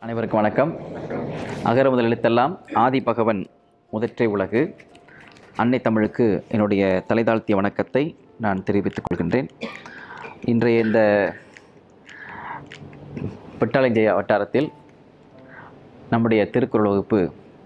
அனைவருக்கும் வணக்கம் அகர முதல் எழுத்தெல்லாம் ஆதி பகவன் முதற்றே உலகு அன்னை தமிழுக்கு என்னுடைய தலைதாழ்த்திய வணக்கத்தை நான் தெரிவித்துக் கொள்கின்றேன் இன்றைய இந்த பெட்டாளஞ்செய வட்டாரத்தில் நம்முடைய திருக்குறள் வகுப்பு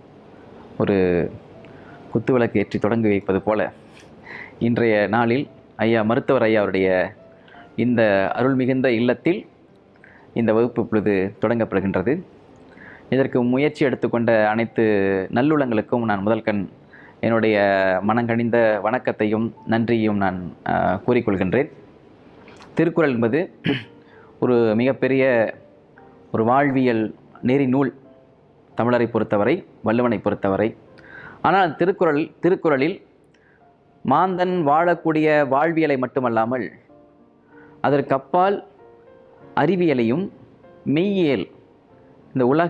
ஒரு குத்துவிளக்கு ஏற்றி தொடங்கி வைப்பது போல இன்றைய நாளில் ஐயா மருத்துவர் ஐயா அவருடைய இந்த அருள் மிகுந்த இல்லத்தில் இந்த வகுப்பு இப்பொழுது தொடங்கப்படுகின்றது இதற்கு முயற்சி எடுத்துக்கொண்ட அனைத்து நல்லுள்ளங்களுக்கும் நான் முதல் கண் என்னுடைய மனங்கனிந்த வணக்கத்தையும் நன்றியையும் நான் ஆஹ், கூறிக்கொள்கின்றேன் திருக்குறள் என்பது ஒரு மிகப்பெரிய ஒரு வாழ்வியல் நெறி நூல் தமிழரை பொறுத்தவரை வள்ளுவனை பொறுத்தவரை ஆனால் திருக்குறள் திருக்குறளில் மாந்தன் வாழக்கூடிய வாழ்வியலை மட்டுமல்லாமல் அதற்கு அப்பால் அறிவியலையும் மெய்யியல் இந்த உலக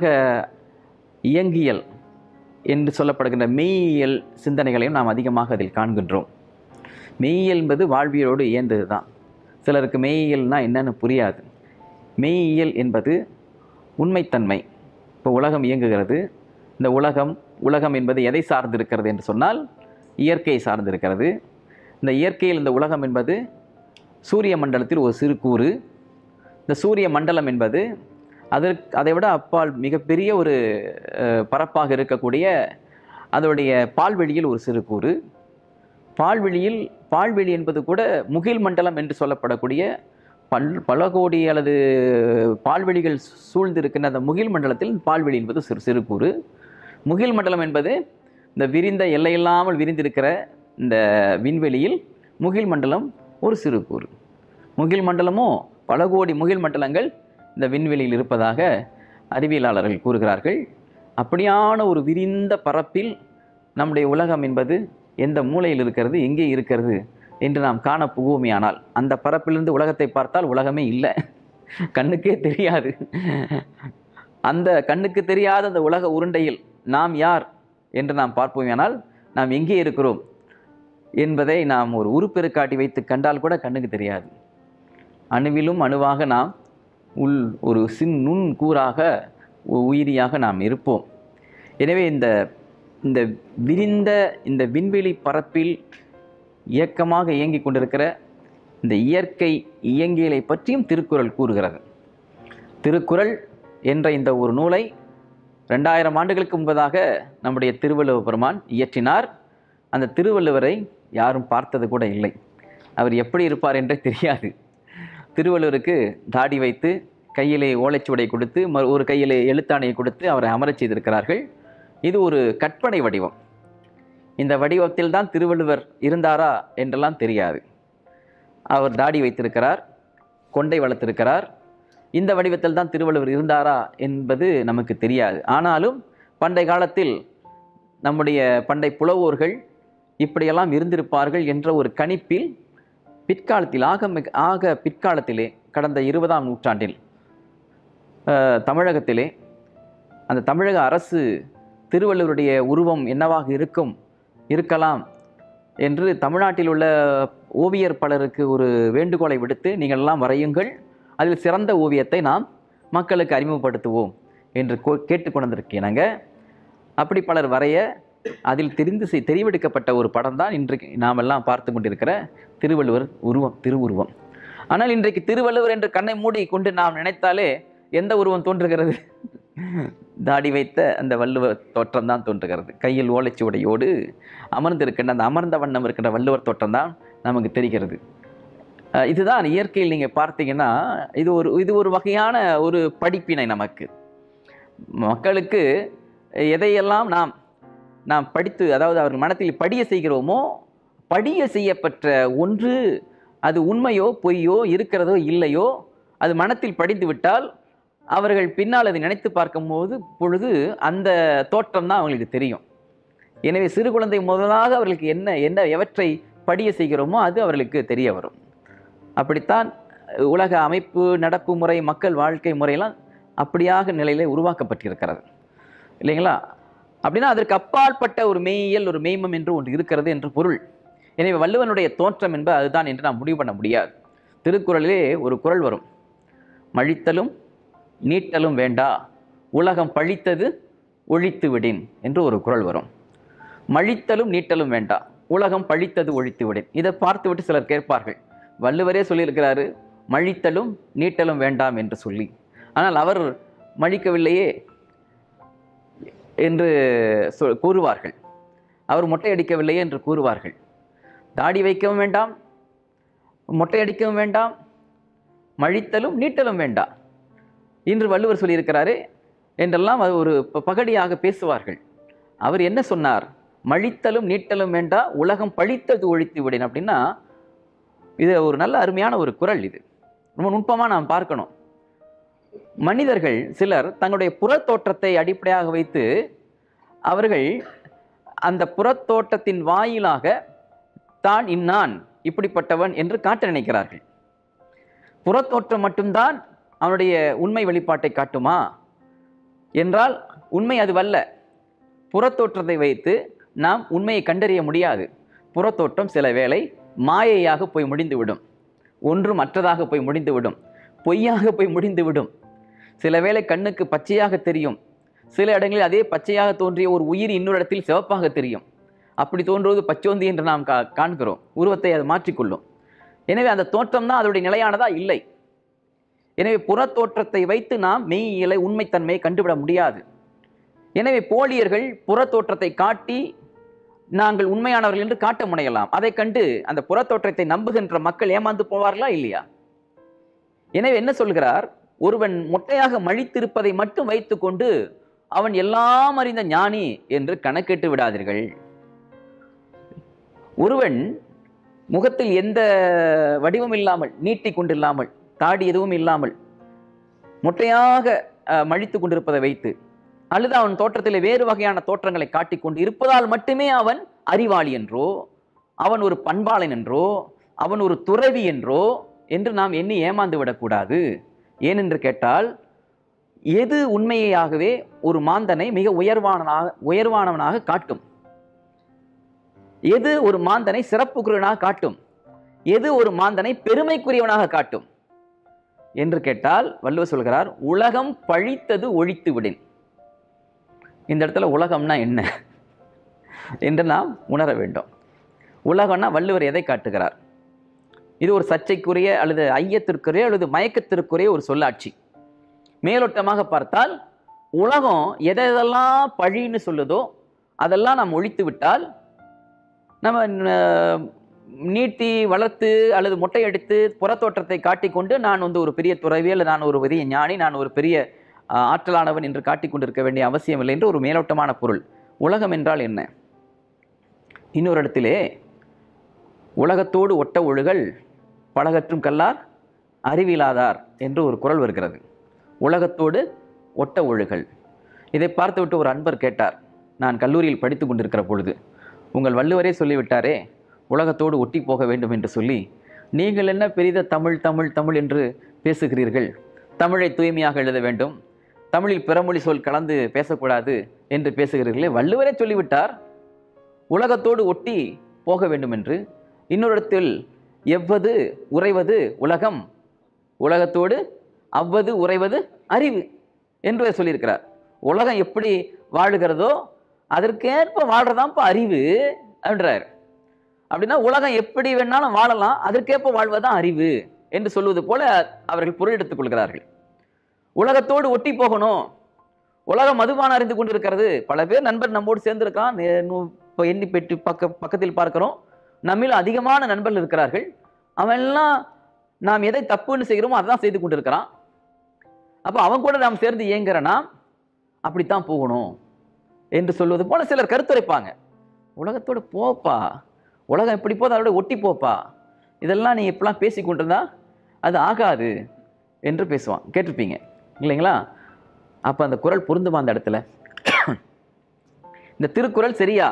இயங்கியல் என்று சொல்லப்படுகின்ற மெய்யியல் சிந்தனைகளையும் நாம் அதிகமாக அதில் காண்கின்றோம் மெய்யியல் என்பது வாழ்வியலோடு இயந்தது தான் சிலருக்கு மெய்யியல்னா என்னன்னு புரியாது மெய்யியல் என்பது உண்மைத்தன்மை இப்போ உலகம் இயங்குகிறது இந்த உலகம் உலகம் என்பது எதை சார்ந்து இருக்கிறது என்று சொன்னால் இயற்கையை சார்ந்து இருக்கிறது இந்த இயற்கையில் இந்த உலகம் என்பது சூரிய மண்டலத்தில் ஒரு சிறு கூறு இந்த சூரிய மண்டலம் என்பது அதற்கு அதை விட அப்பால் மிகப்பெரிய ஒரு அஹ், பரப்பாக இருக்கக்கூடிய அதோடைய பால்வெளியில் ஒரு சிறு கூறு பால்வெளியில் பால்வெளி என்பது கூட முகில் மண்டலம் என்று சொல்லப்படக்கூடிய பல் பல கோடி அல்லது பால்வெளிகள் சூழ்ந்திருக்கின்ற அந்த முகில் மண்டலத்தில் பால்வெளி என்பது சிறு சிறு கூறு முகில் மண்டலம் என்பது இந்த விரிந்த எல்லையில்லாமல் விரிந்திருக்கிற இந்த விண்வெளியில் முகில் மண்டலம் ஒரு சிறு கூறு முகில் மண்டலமோ பல கோடி முகில் மண்டலங்கள் இந்த விண்வெளியில் இருப்பதாக அறிவியலாளர்கள் கூறுகிறார்கள் அப்படியான ஒரு விரிந்த பரப்பில் நம்முடைய உலகம் என்பது எந்த மூலையில் இருக்கிறது எங்கே இருக்கிறது என்று நாம் காண புகுவோமேயானால் அந்த பரப்பிலிருந்து உலகத்தை பார்த்தால் உலகமே இல்லை கண்ணுக்கே தெரியாது அந்த கண்ணுக்கு தெரியாத அந்த உலக உருண்டையில் நாம் யார் என்று நாம் பார்ப்போமேயானால் நாம் எங்கே இருக்கிறோம் என்பதை நாம் ஒரு உருப்பெருக்காட்டி வைத்து கண்டால் கூட கண்ணுக்கு தெரியாது அணுவிலும் அணுவாக நாம் உள் ஒரு சின் நுண் கூறாக உ- உயிரியாக நாம் இருப்போம் எனவே இந்த இந்த விரிந்த இந்த விண்வெளி பரப்பில் இயக்கமாக இயங்கிக் கொண்டிருக்கிற இந்த இயற்கை இயங்கியலை பற்றியும் திருக்குறள் கூறுகிறது திருக்குறள் என்ற இந்த ஒரு நூலை ரெண்டாயிரம் ஆண்டுகளுக்கு முன்பதாக நம்முடைய திருவள்ளுவர் பெருமான் இயற்றினார் அந்த திருவள்ளுவரை யாரும் பார்த்தது கூட இல்லை அவர் எப்படி இருப்பார் என்றே தெரியாது திருவள்ளுவருக்கு தாடி வைத்து கையிலே ஓலைச்சுவடை கொடுத்து மறு ஒரு கையிலே எழுத்தாணையை கொடுத்து அவரை அமரச் செய்திருக்கிறார்கள் இது ஒரு கற்பனை வடிவம் இந்த வடிவத்தில் தான் திருவள்ளுவர் இருந்தாரா என்றெல்லாம் தெரியாது அவர் தாடி வைத்திருக்கிறார் கொண்டை வளர்த்திருக்கிறார் இந்த வடிவத்தில் தான் திருவள்ளுவர் இருந்தாரா என்பது நமக்கு தெரியாது ஆனாலும் பண்டை காலத்தில் நம்முடைய பண்டை புலவோர்கள் இப்படியெல்லாம் இருந்திருப்பார்கள் என்ற ஒரு கணிப்பில் பிற்காலத்தில் ஆக மிக ஆக பிற்காலத்திலே கடந்த இருபதாம் நூற்றாண்டில் அஹ், தமிழகத்திலே அந்த தமிழக அரசு திருவள்ளுவருடைய உருவம் என்னவாக இருக்கும் இருக்கலாம் என்று தமிழ்நாட்டில் உள்ள ஓவியர் பலருக்கு ஒரு வேண்டுகோளை விடுத்து நீங்கள் எல்லாம் வரையுங்கள் அதில் சிறந்த ஓவியத்தை நாம் மக்களுக்கு அறிமுகப்படுத்துவோம் என்று கோ- கேட்டுக்கொண்டிருக்கேனாங்க அப்படி பலர் வரைய அதில் தெரிந்து செய்- தெரிவெடுக்கப்பட்ட ஒரு படம் தான் இன்றைக்கு நாம் எல்லாம் பார்த்து கொண்டிருக்கிற திருவள்ளுவர் உருவம் திருவுருவம் ஆனால் இன்றைக்கு திருவள்ளுவர் என்று கண்ணை மூடி கொண்டு நாம் நினைத்தாலே எந்த உருவம் தோன்றுகிறது தாடி வைத்த அந்த வள்ளுவர் தோற்றம் தான் தோன்றுகிறது கையில் ஓலைச்சுவடையோடு அமர்ந்திருக்கின்ற அந்த அமர்ந்த வண்ணம் இருக்கின்ற வள்ளுவர் தோற்றம் தான் நமக்கு தெரிகிறது அஹ் இதுதான் இயற்கையில் நீங்கள் பார்த்தீங்கன்னா இது ஒரு இது ஒரு வகையான ஒரு படிப்பினை நமக்கு மக்களுக்கு எதையெல்லாம் நாம் நாம் படித்து அதாவது அவர் மனத்தில் படிய செய்கிறோமோ படிய செய்யப்பட்ட ஒன்று அது உண்மையோ பொய்யோ இருக்கிறதோ இல்லையோ அது மனத்தில் படித்து விட்டால் அவர்கள் பின்னால் அதை நினைத்து பார்க்கும்போது பொழுது அந்த தோற்றம் தான் அவங்களுக்கு தெரியும் எனவே சிறு குழந்தை முதலாக அவர்களுக்கு என்ன என்ன எவற்றை படிய செய்கிறோமோ அது அவர்களுக்கு தெரிய வரும் அப்படித்தான் உலக அமைப்பு நடப்பு முறை மக்கள் வாழ்க்கை முறையெல்லாம் அப்படியாக நிலையிலே உருவாக்கப்பட்டிருக்கிறது இல்லைங்களா அப்படின்னா அதற்கு அப்பாற்பட்ட ஒரு மெய்யியல் ஒரு மெய்மம் என்று ஒன்று இருக்கிறது என்று பொருள் எனவே வள்ளுவனுடைய தோற்றம் என்பது அதுதான் என்று நாம் முடிவு பண்ண முடியாது திருக்குறளிலே ஒரு குறள் வரும் மழித்தலும் நீட்டலும் வேண்டா உலகம் பழித்தது ஒழித்து விடின் என்று ஒரு குறள் வரும் மழித்தலும் நீட்டலும் வேண்டாம் உலகம் பழித்தது ஒழித்து விடின் இதை பார்த்துவிட்டு சிலர் கேட்பார்கள் வள்ளுவரே சொல்லியிருக்கிறாரு மழித்தலும் நீட்டலும் வேண்டாம் என்று சொல்லி ஆனால் அவர் மழிக்கவில்லையே என்று சொ- கூறுவார்கள் அவர் மொட்டை அடிக்கவில்லையே என்று கூறுவார்கள் தாடி வைக்கவும் வேண்டாம் மொட்டை அடிக்கவும் வேண்டாம் மழித்தலும் நீட்டலும் வேண்டாம் இன்று வள்ளுவர் சொல்லியிருக்கிறாரு என்றெல்லாம் அது ஒரு ப- பகடியாக பேசுவார்கள் அவர் என்ன சொன்னார் மழித்தலும் நீட்டலும் வேண்டா உலகம் பழித்தது ஒழித்து விடேன் அப்படின்னா இது ஒரு நல்ல அருமையான ஒரு குறள் இது ரொம்ப நுட்பமாக நாம் பார்க்கணும் மனிதர்கள் சிலர் தங்களுடைய புறத்தோற்றத்தை அடிப்படையாக வைத்து அவர்கள் அந்த புறத்தோட்டத்தின் வாயிலாக தான் இன்னான் இப்படிப்பட்டவன் என்று காட்ட நினைக்கிறார்கள் புறத்தோற்றம் மட்டும்தான் அவனுடைய உண்மை வெளிப்பாட்டை காட்டுமா என்றால் உண்மை அதுவல்ல புறத்தோற்றத்தை வைத்து நாம் உண்மையை கண்டறிய முடியாது புறத்தோற்றம் சில வேளை மாயையாக போய் முடிந்துவிடும் ஒன்றும் அற்றதாக போய் முடிந்துவிடும் பொய்யாக போய் முடிந்துவிடும் சில வேளை கண்ணுக்கு பச்சையாக தெரியும் சில இடங்களில் அதே பச்சையாக தோன்றிய ஒரு உயிர் இன்னொரு இடத்தில் சிவப்பாக தெரியும் அப்படி தோன்றுவது பச்சோந்தி என்று நாம் கா காண்கிறோம் உருவத்தை அது மாற்றிக்கொள்ளும் எனவே அந்த தோற்றம் தான் அதனுடைய நிலையானதா இல்லை எனவே புறத்தோற்றத்தை வைத்து நாம் மெய்யியலை உண்மைத்தன்மையை கண்டுவிட முடியாது எனவே போலியர்கள் புறத்தோற்றத்தை காட்டி நாங்கள் உண்மையானவர்கள் என்று காட்ட முனையலாம் அதை கண்டு அந்த புறத்தோற்றத்தை நம்புகின்ற மக்கள் ஏமாந்து போவார்களா இல்லையா எனவே என்ன சொல்கிறார் ஒருவன் மொட்டையாக மழித்திருப்பதை மட்டும் வைத்துக்கொண்டு அவன் எல்லாம் அறிந்த ஞானி என்று கணக்கிட்டு விடாதீர்கள் ஒருவன் முகத்தில் எந்த வடிவம் இல்லாமல் நீட்டி கொண்டில்லாமல் தாடி எதுவும் இல்லாமல் மொட்டையாக அஹ், மழித்து கொண்டிருப்பதை வைத்து அல்லது அவன் தோற்றத்தில் வேறு வகையான தோற்றங்களை காட்டிக்கொண்டு இருப்பதால் மட்டுமே அவன் அறிவாளி என்றோ அவன் ஒரு பண்பாளன் என்றோ அவன் ஒரு துறவி என்றோ என்று நாம் எண்ணி ஏமாந்து விடக்கூடாது ஏனென்று கேட்டால் எது உண்மையாகவே ஒரு மாந்தனை மிக உயர்வானனாக உயர்வானவனாக காட்டும் எது ஒரு மாந்தனை சிறப்புக்குரியவனாக காட்டும் எது ஒரு மாந்தனை பெருமைக்குரியவனாக காட்டும் என்று கேட்டால் வள்ளுவர் சொல்கிறார் உலகம் பழித்தது ஒழித்து விடின் இந்த இடத்துல உலகம்னா என்ன என்று நாம் உணர வேண்டும் உலகம்னா வள்ளுவர் எதை காட்டுகிறார் இது ஒரு சர்ச்சைக்குரிய அல்லது ஐயத்திற்குரிய அல்லது மயக்கத்திற்குரிய ஒரு சொல்லாட்சி மேலோட்டமாக பார்த்தால் உலகம் எதெல்லாம் பழின்னு சொல்லுதோ அதெல்லாம் நாம் ஒழித்து விட்டால் நம்ம அஹ், நீட்டி வளர்த்து அல்லது மொட்டை அடித்து புறத்தோற்றத்தை காட்டிக்கொண்டு நான் வந்து ஒரு பெரிய துறவி அல்லது நான் ஒரு பெரிய ஞானி நான் ஒரு பெரிய அஹ், ஆற்றலானவன் என்று காட்டிக்கொண்டிருக்க வேண்டிய அவசியம் இல்லை என்று ஒரு மேலோட்டமான பொருள் உலகம் என்றால் என்ன இன்னொரு இடத்திலே உலகத்தோடு ஒட்ட ஒழுகல் பழகற்றும் கல்லார் அறிவிலாதார் என்று ஒரு குறள் வருகிறது உலகத்தோடு ஒட்ட ஒழுகல் இதை பார்த்துவிட்டு ஒரு அன்பர் கேட்டார் நான் கல்லூரியில் படித்து கொண்டிருக்கிற பொழுது உங்கள் வள்ளுவரே சொல்லிவிட்டாரே உலகத்தோடு ஒட்டி போக வேண்டும் என்று சொல்லி நீங்கள் என்ன பெரித தமிழ் தமிழ் தமிழ் என்று பேசுகிறீர்கள் தமிழை தூய்மையாக எழுத வேண்டும் தமிழில் பிறமொழி சொல் கலந்து பேசக்கூடாது என்று பேசுகிறீர்களே வள்ளுவரே சொல்லிவிட்டார் உலகத்தோடு ஒட்டி போக வேண்டும் என்று இன்னொரு இடத்தில் எவ்வது உறைவது உலகம் உலகத்தோடு அவ்வது உறைவது அறிவு என்று சொல்லியிருக்கிறார் உலகம் எப்படி வாழுகிறதோ அதற்கேற்ப வாழ்றதான்ப்பா அறிவு அப்படின்றார் அப்படின்னா உலகம் எப்படி வேணாலும் வாழலாம் அதற்கேற்ப வாழ்வதுதான் அறிவு என்று சொல்வது போல அவர்கள் பொருள் எடுத்துக் கொள்கிறார்கள் உலகத்தோடு ஒட்டி போகணும் உலகம் மதுபானம் அறிந்து கொண்டிருக்கிறது பல பேர் நண்பர் நம்மோடு சேர்ந்திருக்கான் நே- நு- இப்போ எண்ணி பெற்று பக்க பக்கத்தில் பார்க்கிறோம் நம்மில் அதிகமான நண்பர்கள் இருக்கிறார்கள் அவன் எல்லாம் நாம் எதை தப்புன்னு செய்கிறோமோ அதான் செய்து கொண்டிருக்கிறான் அப்போ அவன் கூட நாம் சேர்ந்து இயங்குறனா அப்படித்தான் போகணும் என்று சொல்வது போல சிலர் கருத்துரைப்பாங்க உலகத்தோட போப்பா உலகம் எப்படி போதோ அதோட ஒட்டி போப்பா இதெல்லாம் நீ இப்படிலாம் பேசி கொண்டிருந்தா அது ஆகாது என்று பேசுவான் கேட்டிருப்பீங்க இல்லைங்களா அப்போ அந்த குரல் பொருந்துமா அந்த இடத்துல இந்த திருக்குறள் சரியா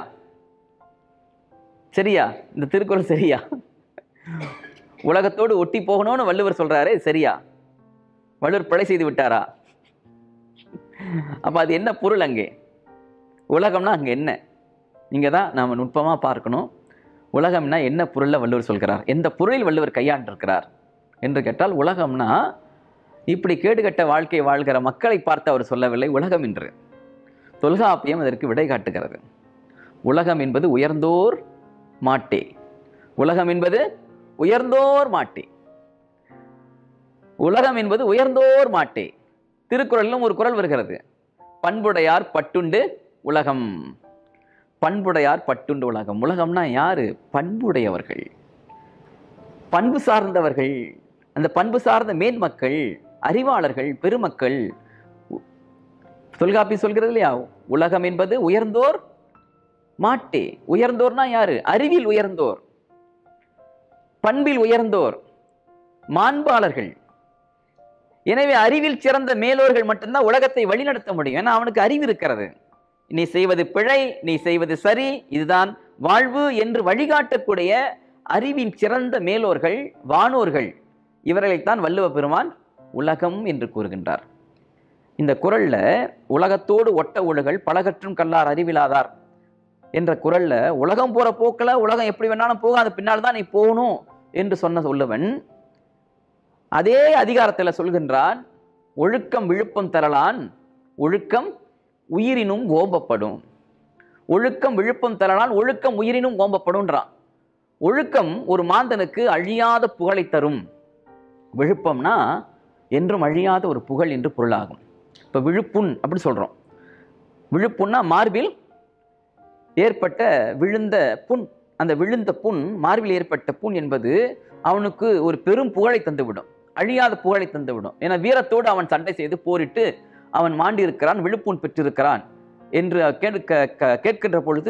சரியா இந்த திருக்குறள் சரியா உலகத்தோடு ஒட்டி போகணும்னு வள்ளுவர் சொல்றாரு சரியா வள்ளுவர் பிழை செய்து விட்டாரா அப்ப அது என்ன பொருள் அங்கே உலகம்னா அங்க என்ன இங்க தான் நாம நுட்பமா பார்க்கணும் உலகம்னா என்ன பொருள்ல வள்ளுவர் சொல்கிறார் எந்த பொருளில் வள்ளுவர் கையாண்டிருக்கிறார் என்று கேட்டால் உலகம்னா இப்படி கேடுகட்ட வாழ்க்கை வாழ்கிற மக்களை பார்த்து அவர் சொல்லவில்லை உலகம் என்று தொல்காப்பியம் அதற்கு விடை காட்டுகிறது உலகம் என்பது உயர்ந்தோர் மாட்டே உலகம் என்பது உயர்ந்தோர் மாட்டே உலகம் என்பது உயர்ந்தோர் மாட்டே திருக்குறளிலும் ஒரு குறள் வருகிறது பண்புடையார் பட்டுண்டு உலகம் பண்புடையார் பட்டுண்டு உலகம் உலகம்னா யாரு பண்புடையவர்கள் பண்பு சார்ந்தவர்கள் அந்த பண்பு சார்ந்த மேன்மக்கள் அறிவாளர்கள் பெருமக்கள் உ- தொல்காப்பி சொல்கிறது இல்லையா உலகம் என்பது உயர்ந்தோர் மாட்டே உயர்ந்தோர்னா யாரு அறிவில் உயர்ந்தோர் பண்பில் உயர்ந்தோர் மாண்பாளர்கள் எனவே அறிவில் சிறந்த மேலோர்கள் மட்டும்தான் உலகத்தை வழிநடத்த முடியும் ஏன்னா அவனுக்கு அறிவு இருக்கிறது நீ செய்வது பிழை நீ செய்வது சரி இதுதான் வாழ்வு என்று வழிகாட்டக்கூடிய அறிவின் சிறந்த மேலோர்கள் வானோர்கள் இவர்களைத்தான் வள்ளுவ பெருமான் உலகம் என்று கூறுகின்றார் இந்த குறள்ல உலகத்தோடு ஒட்ட ஒழுகல் பலகற்றும் கல்லார் அறிவிலாதார் என்ற குறள்ல உலகம் போற போக்கில் உலகம் எப்படி வேணாலும் போகும் அது பின்னால் தான் நீ போகணும் என்று சொன்ன சொல்லுவன் அதே அதிகாரத்தில் சொல்கின்றான் ஒழுக்கம் விழுப்பம் தரலான் ஒழுக்கம் உயிரினும் ஓம்பப்படும் ஒழுக்கம் விழுப்பம் தரலான் ஒழுக்கம் உயிரினும் ஓம்பப்படும்ன்றான் ஒழுக்கம் ஒரு மாந்தனுக்கு அழியாத புகழை தரும் விழுப்பம்னா என்றும் அழியாத ஒரு புகழ் என்று பொருளாகும் இப்போ விழுப்புண் அப்படி சொல்கிறோம் விழுப்புண்னா மார்பில் ஏற்பட்ட விழுந்த புண் அந்த விழுந்த புண் மார்பில் ஏற்பட்ட புண் என்பது அவனுக்கு ஒரு பெரும் புகழை தந்துவிடும் அழியாத புகழை தந்துவிடும் ஏன்னா வீரத்தோடு அவன் சண்டை செய்து போரிட்டு அவன் மாண்டியிருக்கிறான் விழுப்புண் பெற்றிருக்கிறான் என்று கேட்க க- கேட்கின்ற பொழுது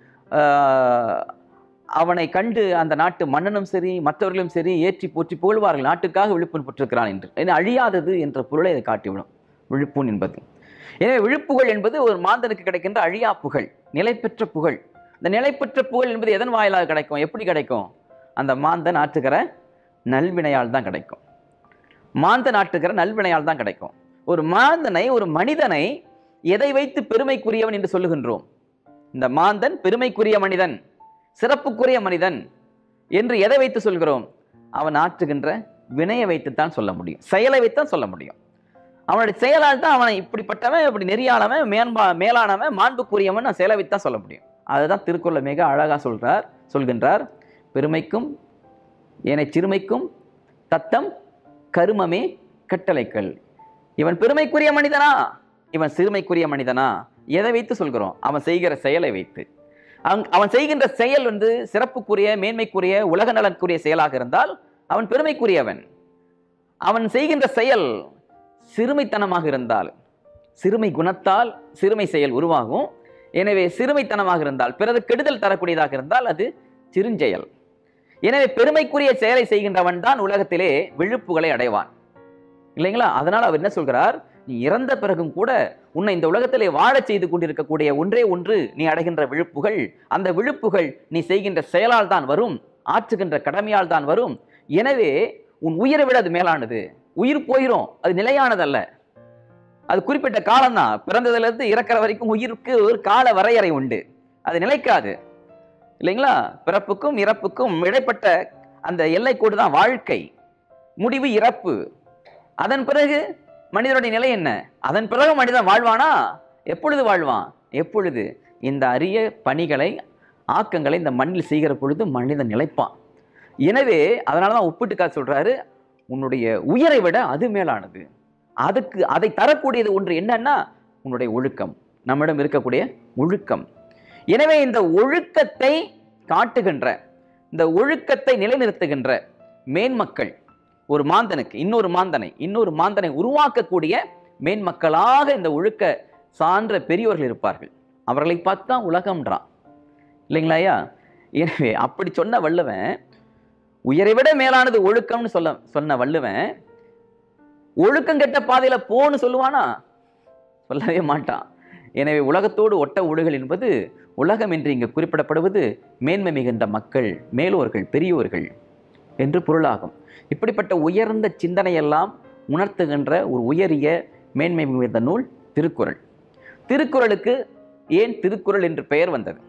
ஆஹ், அவனை கண்டு அந்த நாட்டு மன்னனும் சரி மற்றவர்களும் சரி ஏற்றி போற்றி புகழ்வார்கள் நாட்டுக்காக விழுப்புண் பெற்றிருக்கிறான் என்று ஏன்னா அழியாதது என்ற பொருளை அதை காட்டிவிடும் விழுப்புண் என்பது எனவே விழுப்புகழ் என்பது ஒரு மாந்தனுக்கு கிடைக்கின்ற அழியா புகழ் நிலைபெற்ற புகழ் இந்த நிலைபெற்ற புகழ் என்பது எதன் வாயிலாக கிடைக்கும் எப்படி கிடைக்கும் அந்த மாந்தன் ஆற்றுகிற நல்வினையால் தான் கிடைக்கும் மாந்தன் ஆற்றுகிற நல்வினையால் தான் கிடைக்கும் ஒரு மாந்தனை ஒரு மனிதனை எதை வைத்து பெருமைக்குரியவன் என்று சொல்லுகின்றோம் இந்த மாந்தன் பெருமைக்குரிய மனிதன் சிறப்புக்குரிய மனிதன் என்று எதை வைத்து சொல்கிறோம் அவன் ஆற்றுகின்ற வினையை வைத்துத்தான் சொல்ல முடியும் செயலை வைத்தான் சொல்ல முடியும் அவனுடைய செயலால் தான் அவனை இப்படிப்பட்டவன் இப்படி நெறியானவன் மேன்பா மேலானவன் மாண்புக்குரியவன் நான் செயலை வைத்தான் சொல்ல முடியும் அதுதான் திருக்குறளை மிக அழகா சொல்றார் சொல்கின்றார் பெருமைக்கும் ஏனை சிறுமைக்கும் தத்தம் கருமமே கட்டளைக்கல் இவன் பெருமைக்குரிய மனிதனா இவன் சிறுமைக்குரிய மனிதனா எதை வைத்து சொல்கிறோம் அவன் செய்கிற செயலை வைத்து அவன் அவன் செய்கின்ற செயல் வந்து சிறப்புக்குரிய மேன்மைக்குரிய உலக நலனுக்குரிய செயலாக இருந்தால் அவன் பெருமைக்குரியவன் அவன் செய்கின்ற செயல் சிறுமைத்தனமாக இருந்தால் சிறுமை குணத்தால் சிறுமை செயல் உருவாகும் எனவே சிறுமைத்தனமாக இருந்தால் பிறகு கெடுதல் தரக்கூடியதாக இருந்தால் அது சிறுஞ்செயல் எனவே பெருமைக்குரிய செயலை செய்கின்றவன் தான் உலகத்திலே விழுப்புகளை அடைவான் இல்லைங்களா அதனால் அவர் என்ன சொல்கிறார் நீ இறந்த பிறகும் கூட உன்னை இந்த உலகத்திலே வாழச் செய்து கொண்டிருக்கக்கூடிய ஒன்றே ஒன்று நீ அடைகின்ற விழுப்புகள் அந்த விழுப்புகள் நீ செய்கின்ற செயலால் தான் வரும் ஆற்றுகின்ற கடமையால் தான் வரும் எனவே உன் உயிரை விட அது மேலானது உயிர் போயிடும் அது நிலையானதல்ல அது குறிப்பிட்ட காலம்தான் பிறந்ததிலிருந்து இறக்கிற வரைக்கும் உயிருக்கு ஒரு கால வரையறை உண்டு அது நிலைக்காது இல்லைங்களா பிறப்புக்கும் இறப்புக்கும் இடைப்பட்ட அந்த எல்லைக்கோடு தான் வாழ்க்கை முடிவு இறப்பு அதன் பிறகு மனிதனுடைய நிலை என்ன அதன் பிறகு மனிதன் வாழ்வானா எப்பொழுது வாழ்வான் எப்பொழுது இந்த அரிய பணிகளை ஆக்கங்களை இந்த மண்ணில் செய்கிற பொழுது மனிதன் நிலைப்பான் எனவே அதனால தான் ஒப்பிட்டுக்காக சொல்றாரு உன்னுடைய உயிரை விட அது மேலானது அதுக்கு அதை தரக்கூடியது ஒன்று என்னன்னா உன்னுடைய ஒழுக்கம் நம்மிடம் இருக்கக்கூடிய ஒழுக்கம் எனவே இந்த ஒழுக்கத்தை காட்டுகின்ற இந்த ஒழுக்கத்தை நிலைநிறுத்துகின்ற மேன்மக்கள் ஒரு மாந்தனுக்கு இன்னொரு மாந்தனை இன்னொரு மாந்தனை உருவாக்கக்கூடிய மேன்மக்களாக இந்த ஒழுக்க சான்ற பெரியோர்கள் இருப்பார்கள் அவர்களை பார்த்து தான் உலகம்ன்றான் இல்லைங்களா ஐயா எனவே அப்படி சொன்ன வள்ளுவன் உயரை விட மேலானது ஒழுக்கம்னு சொல்ல சொன்ன வள்ளுவன் ஒழுக்கம் கெட்ட பாதையில போன்னு சொல்லுவானா சொல்லவே மாட்டான் எனவே உலகத்தோடு ஒட்ட ஒழுகல் என்பது உலகம் என்று இங்கு குறிப்பிடப்படுவது மேன்மை மிகுந்த மக்கள் மேலோர்கள் பெரியோர்கள் என்று பொருளாகும் இப்படிப்பட்ட உயர்ந்த சிந்தனையெல்லாம் உணர்த்துகின்ற ஒரு உயரிய மேன்மை மிகுந்த நூல் திருக்குறள் திருக்குறளுக்கு ஏன் திருக்குறள் என்று பெயர் வந்தது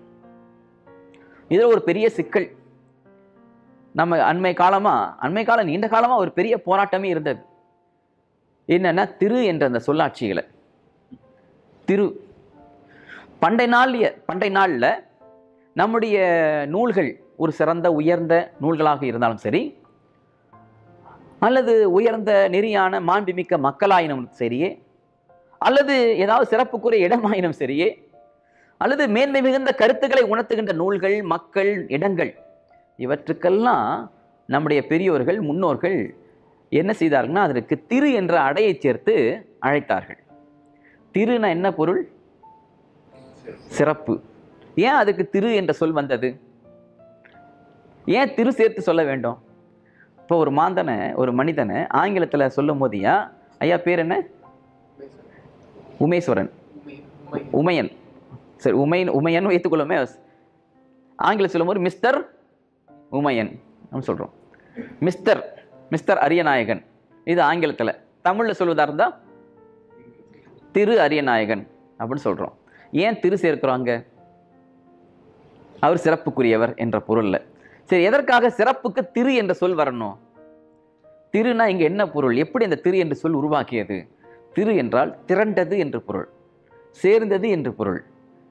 இதில் ஒரு பெரிய சிக்கல் நம்ம அண்மை காலமா அண்மை காலம் நீண்ட காலமா ஒரு பெரிய போராட்டமே இருந்தது என்னன்னா திரு என்ற அந்த சொல்லாட்சிகளை திரு பண்டை நாள் பண்டை நாளில் நம்முடைய நூல்கள் ஒரு சிறந்த உயர்ந்த நூல்களாக இருந்தாலும் சரி அல்லது உயர்ந்த நெறியான மாண்புமிக்க மக்களாயினும் சரியே அல்லது ஏதாவது சிறப்புக்குரிய இடமாயினும் சரியே அல்லது மேன்மை மிகுந்த கருத்துக்களை உணர்த்துகின்ற நூல்கள் மக்கள் இடங்கள் இவற்றுக்கெல்லாம் நம்முடைய பெரியோர்கள் முன்னோர்கள் என்ன செய்தார்கள்னா அதற்கு திரு என்ற அடையை சேர்த்து அழைத்தார்கள் திருனா என்ன பொருள் சிறப்பு ஏன் அதுக்கு திரு என்ற சொல் வந்தது ஏன் திரு சேர்த்து சொல்ல வேண்டும் இப்போ ஒரு மாந்தனை ஒரு மனிதனை ஆங்கிலத்தில் சொல்லும் போதியா ஐயா பேர் என்ன உமேஸ்வரன் உமையன் சரி உமையன் உமையன் வைத்துக்கொள்ளுமே ஆங்கிலம் சொல்லும்போது மிஸ்டர் உமையன் நம்ம சொல்கிறோம் மிஸ்டர் மிஸ்டர் அரியநாயகன் இது ஆங்கிலத்தில் தமிழில் சொல்வதா இருந்தால் திரு அரியநாயகன் அப்படின்னு சொல்கிறோம் ஏன் திரு சேர்க்கிறோங்க அவர் சிறப்புக்குரியவர் என்ற பொருள்ல சரி எதற்காக சிறப்புக்கு திரு என்ற சொல் வரணும் திருனா இங்க என்ன பொருள் எப்படி அந்த திரு என்ற சொல் உருவாக்கியது திரு என்றால் திரண்டது என்று பொருள் சேர்ந்தது என்று பொருள்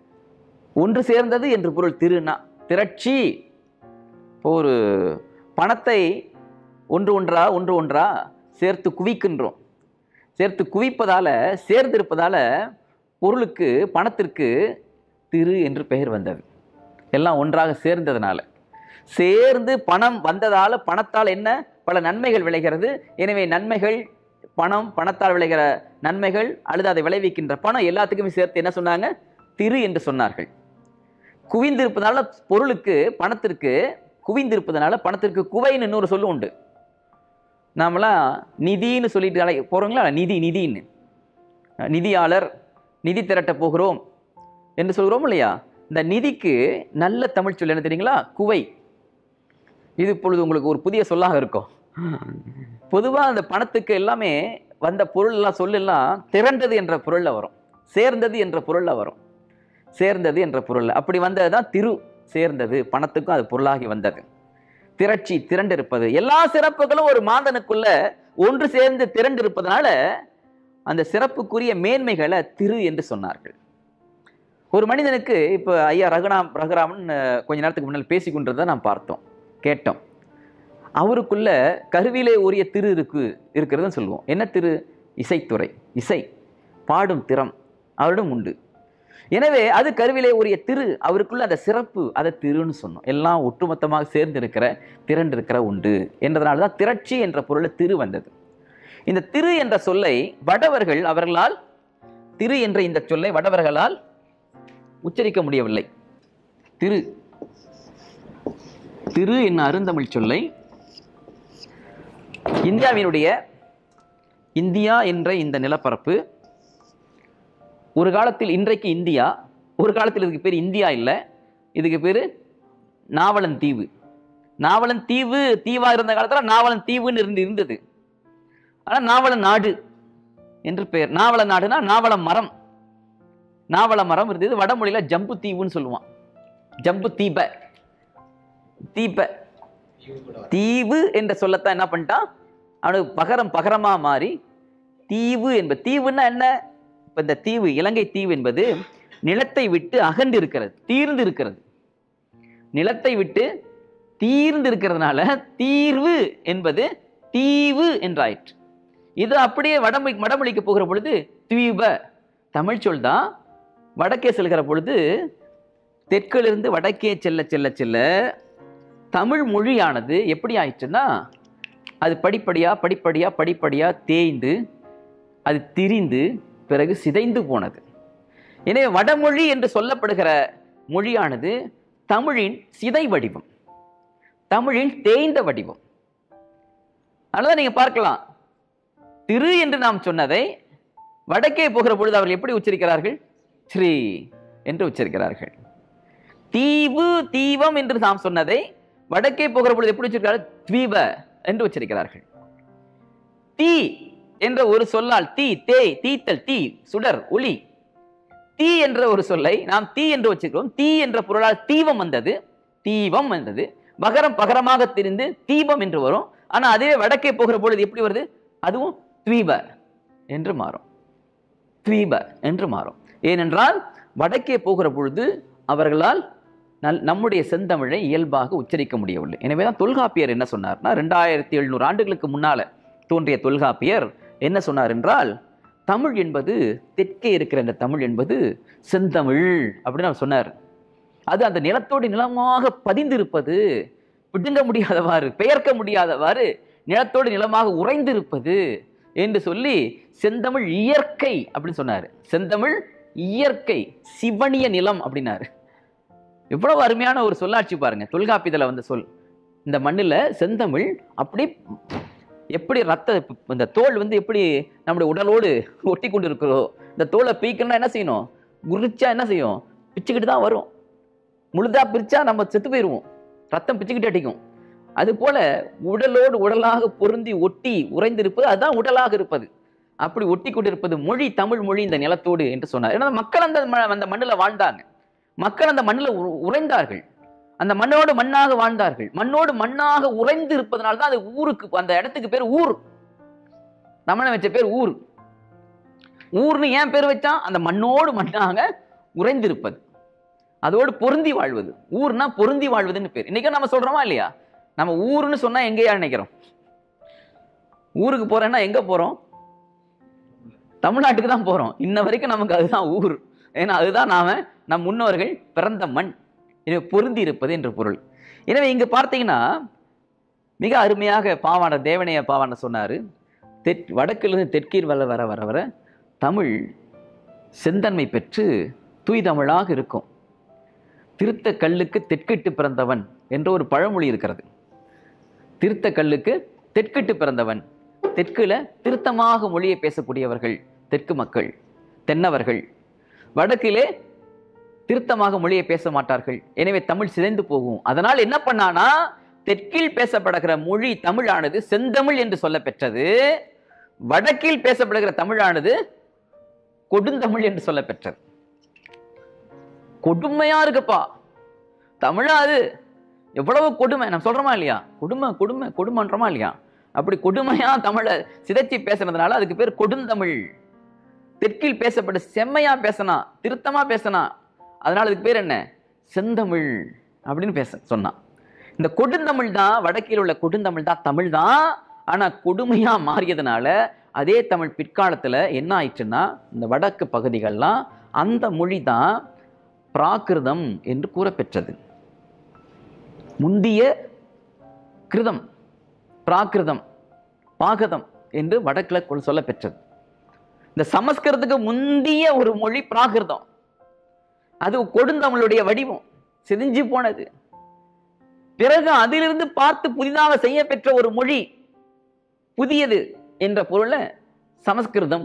ஒன்று சேர்ந்தது என்று பொருள் திருனா திரட்சி இப்போ ஒரு பணத்தை ஒன்று ஒன்றா ஒன்று ஒன்றா சேர்த்து குவிக்கின்றோம் சேர்த்து குவிப்பதால சேர்ந்திருப்பதால பொருளுக்கு பணத்திற்கு திரு என்று பெயர் வந்தது எல்லாம் ஒன்றாக சேர்ந்ததுனால சேர்ந்து பணம் வந்ததால பணத்தால் என்ன பல நன்மைகள் விளைகிறது எனவே நன்மைகள் பணம் பணத்தால் விளைகிற நன்மைகள் அல்லது அதை விளைவிக்கின்ற பணம் எல்லாத்துக்குமே சேர்த்து என்ன சொன்னாங்க திரு என்று சொன்னார்கள் குவிந்திருப்பதால பொருளுக்கு பணத்திற்கு குவிந்திருப்பதனால பணத்திற்கு குவைன்னு இன்னொரு சொல்லு உண்டு நாமெல்லாம் நிதின்னு சொல்லிட்டு அழை போகிறோங்களா நிதி நிதின்னு நிதியாளர் நிதி திரட்ட போகிறோம் என்று சொல்கிறோம் இல்லையா இந்த நிதிக்கு நல்ல தமிழ் சொல் என்ன தெரியுங்களா குவை இது இப்பொழுது உங்களுக்கு ஒரு புதிய சொல்லாக இருக்கும் பொதுவாக அந்த பணத்துக்கு எல்லாமே வந்த பொருள் எல்லாம் சொல்லெல்லாம் திரண்டது என்ற பொருளில் வரும் சேர்ந்தது என்ற பொருளில் வரும் சேர்ந்தது என்ற பொருளில் அப்படி வந்தது தான் திரு சேர்ந்தது பணத்துக்கும் அது பொருளாகி வந்தது திரட்சி திரண்டிருப்பது எல்லா சிறப்புகளும் ஒரு மாந்தனுக்குள்ள ஒன்று சேர்ந்து திரண்டிருப்பதனால அந்த சிறப்புக்குரிய மேன்மைகளை திரு என்று சொன்னார்கள் ஒரு மனிதனுக்கு இப்போ ஐயா ரகுராம் ரகுராமன் அஹ், கொஞ்ச நேரத்துக்கு முன்னால் பேசி கொண்டிருந்ததை நாம் பார்த்தோம் கேட்டோம் அவருக்குள்ள கருவிலே உரிய திரு இருக்கு இருக்கிறதுன்னு சொல்லுவோம் என்ன திரு இசைத்துறை இசை பாடும் திறம் அவரிடம் உண்டு எனவே அது கருவிலே உரிய திரு அவருக்குள்ள அந்த சிறப்பு அதை திருன்னு சொன்னோம் எல்லாம் ஒட்டுமொத்தமாக சேர்ந்து இருக்கிற திரண்டு இருக்கிற உண்டு என்றதனால தான் திரட்சி என்ற பொருள் திரு வந்தது இந்த திரு என்ற சொல்லை வடவர்கள் அவர்களால் திரு என்ற இந்த சொல்லை வடவர்களால் உச்சரிக்க முடியவில்லை திரு திரு என்ன அருந்தமிழ் சொல்லை இந்தியாவினுடைய இந்தியா என்ற இந்த நிலப்பரப்பு ஒரு காலத்தில் இன்றைக்கு இந்தியா ஒரு காலத்தில் இதுக்கு பேர் இந்தியா இல்லை இதுக்கு பேர் நாவலன் தீவு நாவலன் தீவு தீவா இருந்த காலத்தில் நாவலன் தீவுன்னு இருந்து இருந்தது ஆனால் நாவலன் நாடு என்று பெயர் நாவல நாடுனா நாவல மரம் நாவல மரம் இருந்தது வடமொழியில ஜம்பு தீவுன்னு சொல்லுவான் ஜம்பு தீப தீப தீவு என்ற சொல்லத்தான் என்ன பண்ணிட்டான் அவனுக்கு பகரம் பகரமா மாறி தீவு என்ப தீவுன்னா என்ன இப்ப இந்த தீவு இலங்கை தீவு என்பது நிலத்தை விட்டு அகன்று இருக்கிறது தீர்ந்து இருக்கிறது நிலத்தை விட்டு தீர்ந்து இருக்கிறதுனால தீர்வு என்பது தீவு என்றாயிற்று இது அப்படியே வடமொழி வடமொழிக்கு போகிற பொழுது தீப தமிழ் சொல் தான் வடக்கே செல்கிற பொழுது தெற்கிலிருந்து வடக்கே செல்ல செல்ல செல்ல தமிழ் மொழியானது எப்படி ஆயிடுச்சுன்னா அது படிப்படியா படிப்படியா படிப்படியா தேய்ந்து அது திரிந்து பிறகு சிதைந்து போனது எனவே வடமொழி என்று சொல்லப்படுகிற மொழியானது தமிழின் சிதை வடிவம் தமிழின் தேய்ந்த வடிவம் அதனால நீங்க பார்க்கலாம் திரு என்று நாம் சொன்னதை வடக்கே போகிற பொழுது அவர்கள் எப்படி உச்சரிக்கிறார்கள் ஸ்ரீ என்று உச்சரிக்கிறார்கள் தீவு தீவம் என்று நாம் சொன்னதை வடக்கே போகிற பொழுது எப்படி உச்சரிக்கிறார்கள் தீப என்று உச்சரிக்கிறார்கள் தீ என்ற ஒரு சொல்லால் தீ தேய் தீத்தல் தீ சுடர் ஒளி தீ என்ற ஒரு சொல்லை நாம் தீ என்று வச்சிருக்கிறோம் தீ என்ற பொருளால் தீவம் வந்தது தீவம் வந்தது பகரம் பகரமாக திரிந்து தீபம் என்று வரும் ஆனா அதுவே வடக்கே போகிற பொழுது எப்படி வருது அதுவும் தீப என்று மாறும் துவீப என்று மாறும் ஏனென்றால் வடக்கே போகிற பொழுது அவர்களால் நல் நம்முடைய செந்தமிழை இயல்பாக உச்சரிக்க முடியவில்லை எனவே தான் தொல்காப்பியர் என்ன சொன்னார்னா ரெண்டாயிரத்தி எழுநூறு ஆண்டுகளுக்கு முன்னால தோன்றிய தொல்காப்பியர் என்ன சொன்னார் என்றால் தமிழ் என்பது தெற்கே இருக்கிற அந்த தமிழ் என்பது செந்தமிழ் அப்படின்னு அவர் சொன்னார் அது அந்த நிலத்தோடு நிலமாக பதிந்திருப்பது பிடுங்க முடியாதவாறு பெயர்க்க முடியாதவாறு நிலத்தோடு நிலமாக உறைந்திருப்பது என்று சொல்லி செந்தமிழ் இயற்கை அப்படின்னு சொன்னார் செந்தமிழ் இயற்கை சிவனிய நிலம் அப்படின்னாரு எவ்வளவு அருமையான ஒரு சொல்லாட்சி பாருங்க தொல்காப்பியத்தில் வந்த சொல் இந்த மண்ணில் செந்தமிழ் அப்படி எப்படி ரத்த இந்த தோல் வந்து எப்படி நம்முடைய உடலோடு ஒட்டி கொண்டு இருக்கிறதோ இந்த தோலை பீக்கணும்னா என்ன செய்யணும் உரிச்சா என்ன செய்யும் பிச்சுக்கிட்டு தான் வரும் முழுதா பிரிச்சா நம்ம செத்து போயிடுவோம் ரத்தம் பிச்சுக்கிட்டு அடிக்கும் அது போல உடலோடு உடலாக பொருந்தி ஒட்டி உறைந்திருப்பது அதுதான் உடலாக இருப்பது அப்படி ஒட்டி கொண்டிருப்பது மொழி தமிழ் மொழி இந்த நிலத்தோடு என்று சொன்னார் ஏன்னா மக்கள் அந்த ம- அந்த மண்ணில் வாழ்ந்தாங்க மக்கள் அந்த மண்ணில் உ- உறைந்தார்கள் அந்த மண்ணோடு மண்ணாக வாழ்ந்தார்கள் மண்ணோடு மண்ணாக உறைந்து இருப்பதனால தான் அது ஊருக்கு அந்த இடத்துக்கு பேர் ஊர் தமிழன் வச்ச பேர் ஊர் ஊர்னு ஏன் பேர் வச்சான் அந்த மண்ணோடு மண்ணாக உறைந்திருப்பது அதோடு பொருந்தி வாழ்வது ஊர்னா பொருந்தி வாழ்வதுன்னு பேர் இன்னைக்கு நம்ம சொல்றோமா இல்லையா நம்ம ஊர்னு சொன்னா எங்கேயா நினைக்கிறோம் ஊருக்கு போறேன்னா எங்க போறோம் தமிழ்நாட்டுக்கு தான் போறோம் இன்ன வரைக்கும் நமக்கு அதுதான் ஊர் ஏன்னா அதுதான் நாம நம் முன்னோர்கள் பிறந்த மண் எனவே பொருந்தி இருப்பது என்று பொருள் எனவே இங்கு பார்த்தீங்கன்னா மிக அருமையாக பாவாண தேவனைய பாவாண சொன்னாரு தெற் வடக்கிலிருந்து தெற்கீர் வர வர வர வர தமிழ் செந்தன்மை பெற்று தூய் தமிழாக இருக்கும் திருத்த கல்லுக்கு தெற்கிட்டு பிறந்தவன் என்ற ஒரு பழமொழி இருக்கிறது திருத்த கல்லுக்கு தெற்கிட்டு பிறந்தவன் தெற்குல திருத்தமாக மொழியை பேசக்கூடியவர்கள் தெற்கு மக்கள் தென்னவர்கள் வடக்கிலே திருத்தமாக மொழியை பேச மாட்டார்கள் எனவே தமிழ் சிதைந்து போகும் அதனால் என்ன பண்ணானா தெற்கில் பேசப்படுகிற மொழி தமிழானது செந்தமிழ் என்று சொல்ல பெற்றது வடக்கில் பேசப்படுகிற தமிழானது கொடுந்தமிழ் என்று சொல்ல பெற்றது கொடுமையா இருக்குப்பா தமிழா அது எவ்வளவு கொடுமை நம்ம சொல்றோமா இல்லையா கொடுமை கொடுமை கொடுமைன்றோமா இல்லையா அப்படி கொடுமையா தமிழை சிதைச்சி பேசுனதுனால அதுக்கு பேர் கொடுந்தமிழ் தெற்கில் பேசப்பட்ட செம்மையா பேசினா திருத்தமா பேசினா அதனால அதுக்கு பேர் என்ன செந்தமிழ் அப்படின்னு பேச சொன்னான் இந்த கொடுந்தமிழ் தான் வடக்கில் உள்ள கொடுந்தமிழ் தான் தமிழ் தான் ஆனா கொடுமையா மாறியதுனால அதே தமிழ் பிற்காலத்துல என்ன ஆயிடுச்சுன்னா இந்த வடக்கு பகுதிகள்லாம் அந்த மொழி தான் பிராகிருதம் என்று கூறப்பெற்றது முந்திய கிருதம் பிராகிருதம் பாகதம் என்று வடக்கில் கொள் சொல்லப்பெற்றது இந்த சமஸ்கிருதத்துக்கு முந்திய ஒரு மொழி பிராகிருதம் அது கொடுந்தமிழுடைய வடிவம் செதிஞ்சு போனது பிறகு அதிலிருந்து பார்த்து புதிதாக செய்ய பெற்ற ஒரு மொழி புதியது என்ற பொருள்ல சமஸ்கிருதம்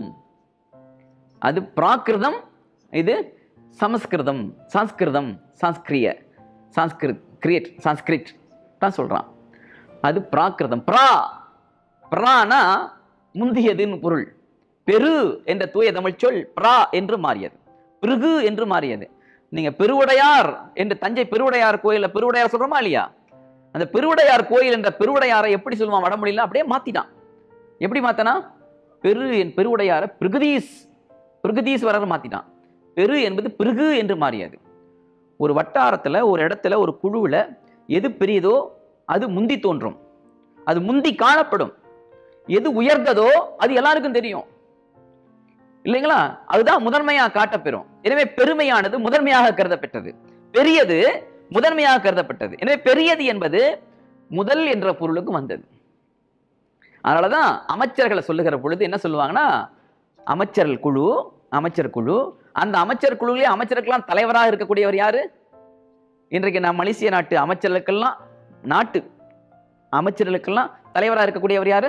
அது பிராகிருதம் இது சமஸ்கிருதம் சாஸ்கிருதம் சாஸ்கிரிய சாஸ்கிருத் கிரியேட் சான்ஸ்கிரிட் தான் சொல்றான் அது பிராகிருதம் பிரா பிரானா முந்தியதுன்னு பொருள் பெரு என்ற தூய தமிழ் சொல் பிரா என்று மாறியது பிருகு என்று மாறியது நீங்க பெருவுடையார் என்று தஞ்சை பெருவுடையார் கோயில்ல பெருவுடையார் சொல்றோமா இல்லையா அந்த பெருவுடையார் கோயில் என்ற பெருவுடையாரை எப்படி சொல்லுவான் வடமொழியில அப்படியே மாத்திட்டான் எப்படி மாத்தனா பெரு என் பெருவுடையார பிருகுதீஸ் பிருகுதீஸ்வரர் மாத்திட்டான் பெரு என்பது பிருகு என்று மாறியது ஒரு வட்டாரத்துல ஒரு இடத்துல ஒரு குழுவுல எது பெரியதோ அது முந்தி தோன்றும் அது முந்தி காணப்படும் எது உயர்ந்ததோ அது எல்லாருக்கும் தெரியும் இல்லைங்களா அதுதான் முதன்மையாக காட்டப்பெறும் எனவே பெருமையானது முதன்மையாக கருதப்பட்டது பெரியது முதன்மையாக கருதப்பட்டது எனவே பெரியது என்பது முதல் என்ற பொருளுக்கு வந்தது அதனாலதான் அமைச்சர்களை சொல்லுகிற பொழுது என்ன சொல்லுவாங்கன்னா அமைச்சர்கள் குழு அமைச்சர் குழு அந்த அமைச்சர் குழுவிலே அமைச்சருக்கெல்லாம் தலைவராக இருக்கக்கூடியவர் யாரு இன்றைக்கு நான் மலேசிய நாட்டு அமைச்சர்களுக்கெல்லாம் நாட்டு அமைச்சர்களுக்கெல்லாம் தலைவராக இருக்கக்கூடியவர் யாரு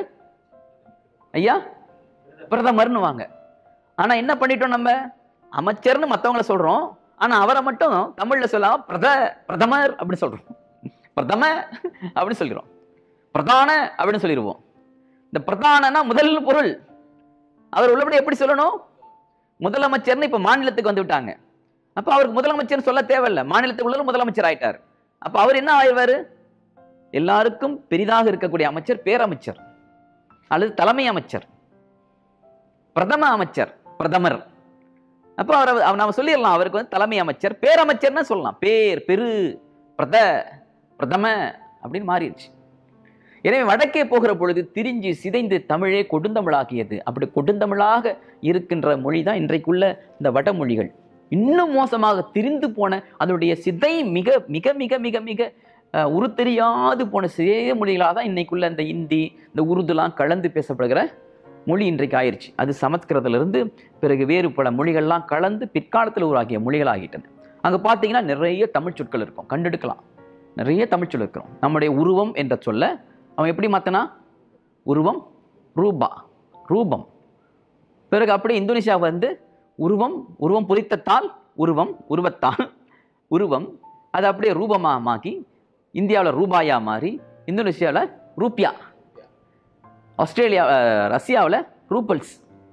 ஐயா பிரதமர்னு வாங்க ஆனா என்ன பண்ணிட்டோம் நம்ம அமைச்சர்னு மத்தவங்கள சொல்றோம் ஆனா அவரை மட்டும் தமிழ்ல சொல்லாம பிரத பிரதமர் அப்படின்னு சொல்றோம் பிரதம அப்படின்னு சொல்லிடுறோம் பிரதான அப்படின்னு சொல்லிடுவோம் இந்த பிரதானனா முதல் பொருள் அவர் உள்ளபடி எப்படி சொல்லணும் முதலமைச்சர்னு இப்ப மாநிலத்துக்கு வந்து விட்டாங்க அப்ப அவருக்கு முதலமைச்சர்னு சொல்ல தேவையில்ல மாநிலத்துக்கு உள்ள முதலமைச்சர் ஆயிட்டார் அப்ப அவர் என்ன ஆயிடுவாரு எல்லாருக்கும் பெரிதாக இருக்கக்கூடிய அமைச்சர் பேரமைச்சர் அல்லது தலைமை அமைச்சர் பிரதம அமைச்சர் பிரதமர் அப்போ அவரை அவர் நாம சொல்லிடலாம் அவருக்கு வந்து தலைமை அமைச்சர் பேரமைச்சர்னு சொல்லலாம் பேர் பெரு பிரத பிரதம அப்படின்னு மாறிடுச்சு எனவே வடக்கே போகிற பொழுது திரிஞ்சு சிதைந்து தமிழே கொடுந்தமிழாகியது அப்படி கொடுந்தமிழாக இருக்கின்ற மொழி தான் இன்றைக்குள்ள இந்த வடமொழிகள் இன்னும் மோசமாக திரிந்து போன அதனுடைய சிதை மிக மிக மிக மிக மிக அஹ், உருத்தெரியாது போன சிறிய மொழிகளாக தான் இன்னைக்குள்ள இந்த இந்தி இந்த உருதுலாம் கலந்து பேசப்படுகிற மொழி இன்றைக்கு ஆயிருச்சு அது சமஸ்கிருதத்திலிருந்து பிறகு வேறு பல மொழிகள்லாம் கலந்து பிற்காலத்தில் உருவாகிய மொழிகளாகிட்டன அங்கே பார்த்தீங்கன்னா நிறைய தமிழ் சொற்கள் இருக்கும் கண்டெடுக்கலாம் நிறைய தமிழ் சொல் இருக்கிறோம் நம்முடைய உருவம் என்ற சொல்ல அவன் எப்படி மாத்தனா உருவம் ரூபா ரூபம் பிறகு அப்படியே இந்தோனேஷியா வந்து உருவம் உருவம் பொறித்தத்தால் உருவம் உருவத்தால் உருவம் அது அப்படியே ரூபமாக மாக்கி இந்தியாவில் ரூபாயா மாறி இந்தோனேஷியாவில் ரூபியா ஆஸ்திரேலியா அஹ், ரஷ்யாவில் ரூபல்ஸ்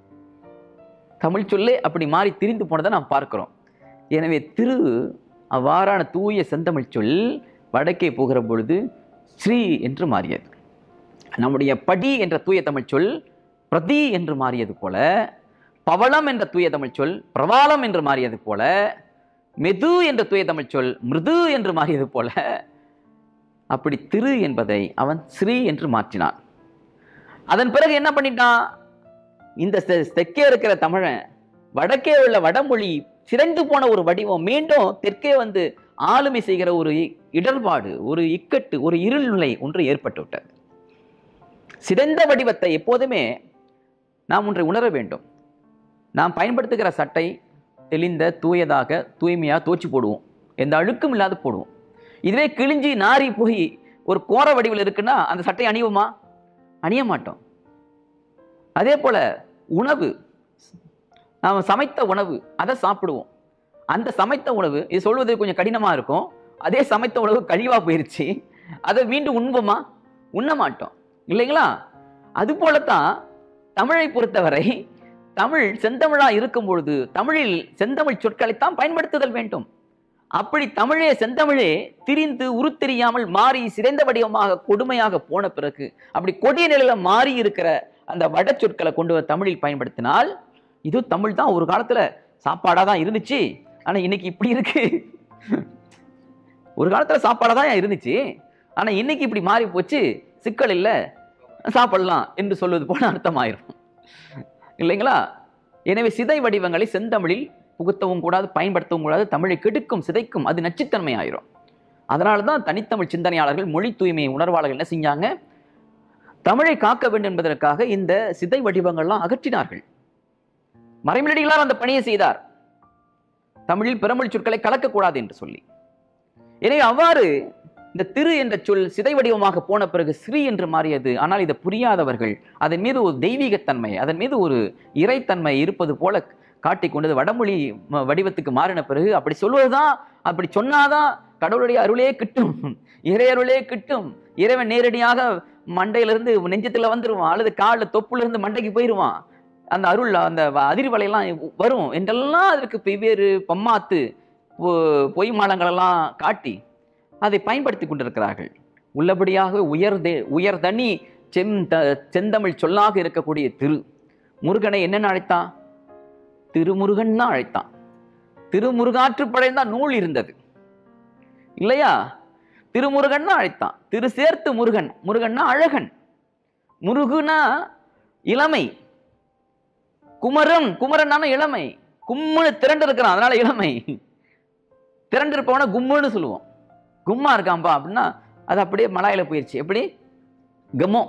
தமிழ் சொல்லே அப்படி மாறி திரிந்து போனதை நாம் பார்க்கிறோம் எனவே திரு அவ்வாறான தூய செந்தமிழ் சொல் வடக்கே போகிற பொழுது ஸ்ரீ என்று மாறியது நம்முடைய படி என்ற தூய தமிழ் சொல் பிரதி என்று மாறியது போல பவளம் என்ற தூய தமிழ் சொல் பிரவாளம் என்று மாறியது போல மெது என்ற தூய தமிழ் சொல் மிருது என்று மாறியது போல அப்படி திரு என்பதை அவன் ஸ்ரீ என்று மாற்றினான் அதன் பிறகு என்ன பண்ணிட்டான் இந்த தெ- தெற்கே இருக்கிற தமிழன் வடக்கே உள்ள வடமொழி சிதைந்து போன ஒரு வடிவம் மீண்டும் தெற்கே வந்து ஆளுமை செய்கிற ஒரு இ- இடர்பாடு ஒரு இக்கட்டு ஒரு இருள் நிலை ஒன்று ஏற்பட்டு விட்டது சிதைந்த வடிவத்தை எப்போதுமே நாம் ஒன்றை உணர வேண்டும் நாம் பயன்படுத்துகிற சட்டை தெளிந்த தூயதாக தூய்மையாக தோச்சி போடுவோம் எந்த அழுக்கும் இல்லாத போடுவோம் இதுவே கிழிஞ்சி நாறி போய் ஒரு கோர வடிவில் இருக்குன்னா அந்த சட்டை அணிவோமா அணிய மாட்டோம் அதே போல உணவு நாம் சமைத்த உணவு அதை சாப்பிடுவோம் அந்த சமைத்த உணவு இது சொல்வது கொஞ்சம் கடினமா இருக்கும் அதே சமைத்த உணவு கழிவா போயிருச்சு அதை மீண்டும் உண்போமா உண்ண மாட்டோம் இல்லைங்களா அது போலத்தான் தமிழை பொறுத்தவரை தமிழ் செந்தமிழா இருக்கும் பொழுது தமிழில் செந்தமிழ் சொற்களைத்தான் பயன்படுத்துதல் வேண்டும் அப்படி தமிழே செந்தமிழே திரிந்து உருத்தெரியாமல் மாறி சிதைந்த வடிவமாக கொடுமையாக போன பிறகு அப்படி கொடிய நிலையில மாறி இருக்கிற அந்த வட சொற்களை கொண்டு வந்து தமிழில் பயன்படுத்தினால் இது தமிழ் தான் ஒரு காலத்துல சாப்பாடா தான் இருந்துச்சு ஆனா இன்னைக்கு இப்படி இருக்கு ஒரு காலத்துல சாப்பாடா தான் இருந்துச்சு ஆனா இன்னைக்கு இப்படி மாறி போச்சு சிக்கல் இல்லை சாப்பிடலாம் என்று சொல்வது போல அர்த்தமாயிரும் இல்லைங்களா எனவே சிதை வடிவங்களை செந்தமிழில் புகுத்தவும் கூடாது பயன்படுத்தவும் கூடாது தமிழை கெடுக்கும் சிதைக்கும் அது நச்சுத்தன்மை ஆயிரும் அதனால தான் தனித்தமிழ் சிந்தனையாளர்கள் மொழி தூய்மை உணர்வாளர்கள் என்ன செஞ்சாங்க தமிழை காக்க வேண்டும் என்பதற்காக இந்த சிதை வடிவங்கள்லாம் அகற்றினார்கள் மறைமலடிகளார் அந்த பணியை செய்தார் தமிழில் பிறமொழி சொற்களை கலக்கக்கூடாது என்று சொல்லி எனவே அவ்வாறு இந்த திரு என்ற சொல் சிதை வடிவமாக போன பிறகு ஸ்ரீ என்று மாறியது ஆனால் இதை புரியாதவர்கள் அதன் மீது ஒரு தெய்வீகத்தன்மை அதன் மீது ஒரு இறைத்தன்மை இருப்பது போல காட்டிக்கொண்டது வடமொழி ம- வடிவத்துக்கு மாறின பிறகு அப்படி சொல்வதுதான் அப்படி சொன்னாதான் கடவுளுடைய அருளே கிட்டும் இறை அருளே கிட்டும் இறைவன் நேரடியாக மண்டையிலிருந்து நெஞ்சத்துல வந்துருவான் அல்லது காலில் தொப்புல இருந்து மண்டைக்கு போயிடுவான் அந்த அருள் அந்த வ- அதிர்வலையெல்லாம் வரும் என்றெல்லாம் அதற்கு வெவ்வேறு பம்மாத்து பொ- பொய் மாலங்களெல்லாம் காட்டி அதை பயன்படுத்தி கொண்டிருக்கிறார்கள் உள்ளபடியாக உயர்தே உயர்தனி செம் த- செந்தமிழ் சொல்லாக இருக்கக்கூடிய திரு முருகனை என்னென்ன அழைத்தான் திருமுருகன் தான் அழைத்தான் திருமுருகாற்றுப்படைந்தான் தான் நூல் இருந்தது இல்லையா திருமுருகன் தான் அழைத்தான் திரு சேர்த்து முருகன் முருகன்னா அழகன் முருகுனா இளமை குமரன் குமரன் இளமை கும்முன்னு திரண்டு இருக்கிறான் அதனால இளமை திரண்டு இருப்பவன கும்முன்னு சொல்லுவோம் கும்மா இருக்கான்பா அப்படின்னா அது அப்படியே மலாயில போயிடுச்சு எப்படி கமோ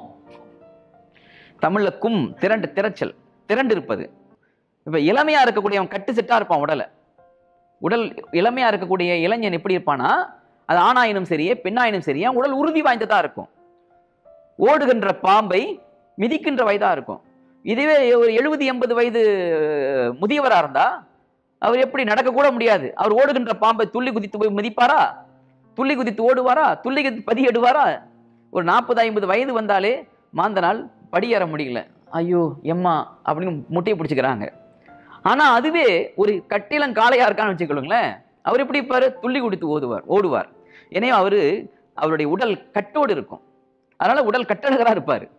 தமிழ்ல கும் திரண்டு திரச்சல் திரண்டு இருப்பது இப்ப இளமையா இருக்கக்கூடியவன் கட்டு செட்டா இருப்பான் உடலை உடல் இளமையா இருக்கக்கூடிய இளைஞன் எப்படி இருப்பானா அது ஆணாயினும் சரியே பெண்ணாயினும் சரியே உடல் உறுதி வாய்ந்ததா இருக்கும் ஓடுகின்ற பாம்பை மிதிக்கின்ற வயதா இருக்கும் இதுவே ஒரு எழுபது எண்பது வயது முதியவரா இருந்தா அவர் எப்படி நடக்க கூட முடியாது அவர் ஓடுகின்ற பாம்பை துள்ளி குதித்து போய் மிதிப்பாரா துள்ளி குதித்து ஓடுவாரா துள்ளி குதித்து பதியிடுவாரா ஒரு நாற்பது ஐம்பது வயது வந்தாலே மாந்தனால் படியேற முடியல ஐயோ எம்மா அப்படின்னு முட்டையை பிடிச்சிக்கிறாங்க ஆனா அதுவே ஒரு கட்டிலம் காளையா இருக்கான்னு வச்சுக்கொள்ளுங்களேன் அவர் எப்படி இருப்பாரு துள்ளி குடித்து ஓடுவார் ஓடுவார் எனவே அவரு அவருடைய உடல் கட்டோடு இருக்கும் அதனால உடல் கட்டழகரா இருப்பார்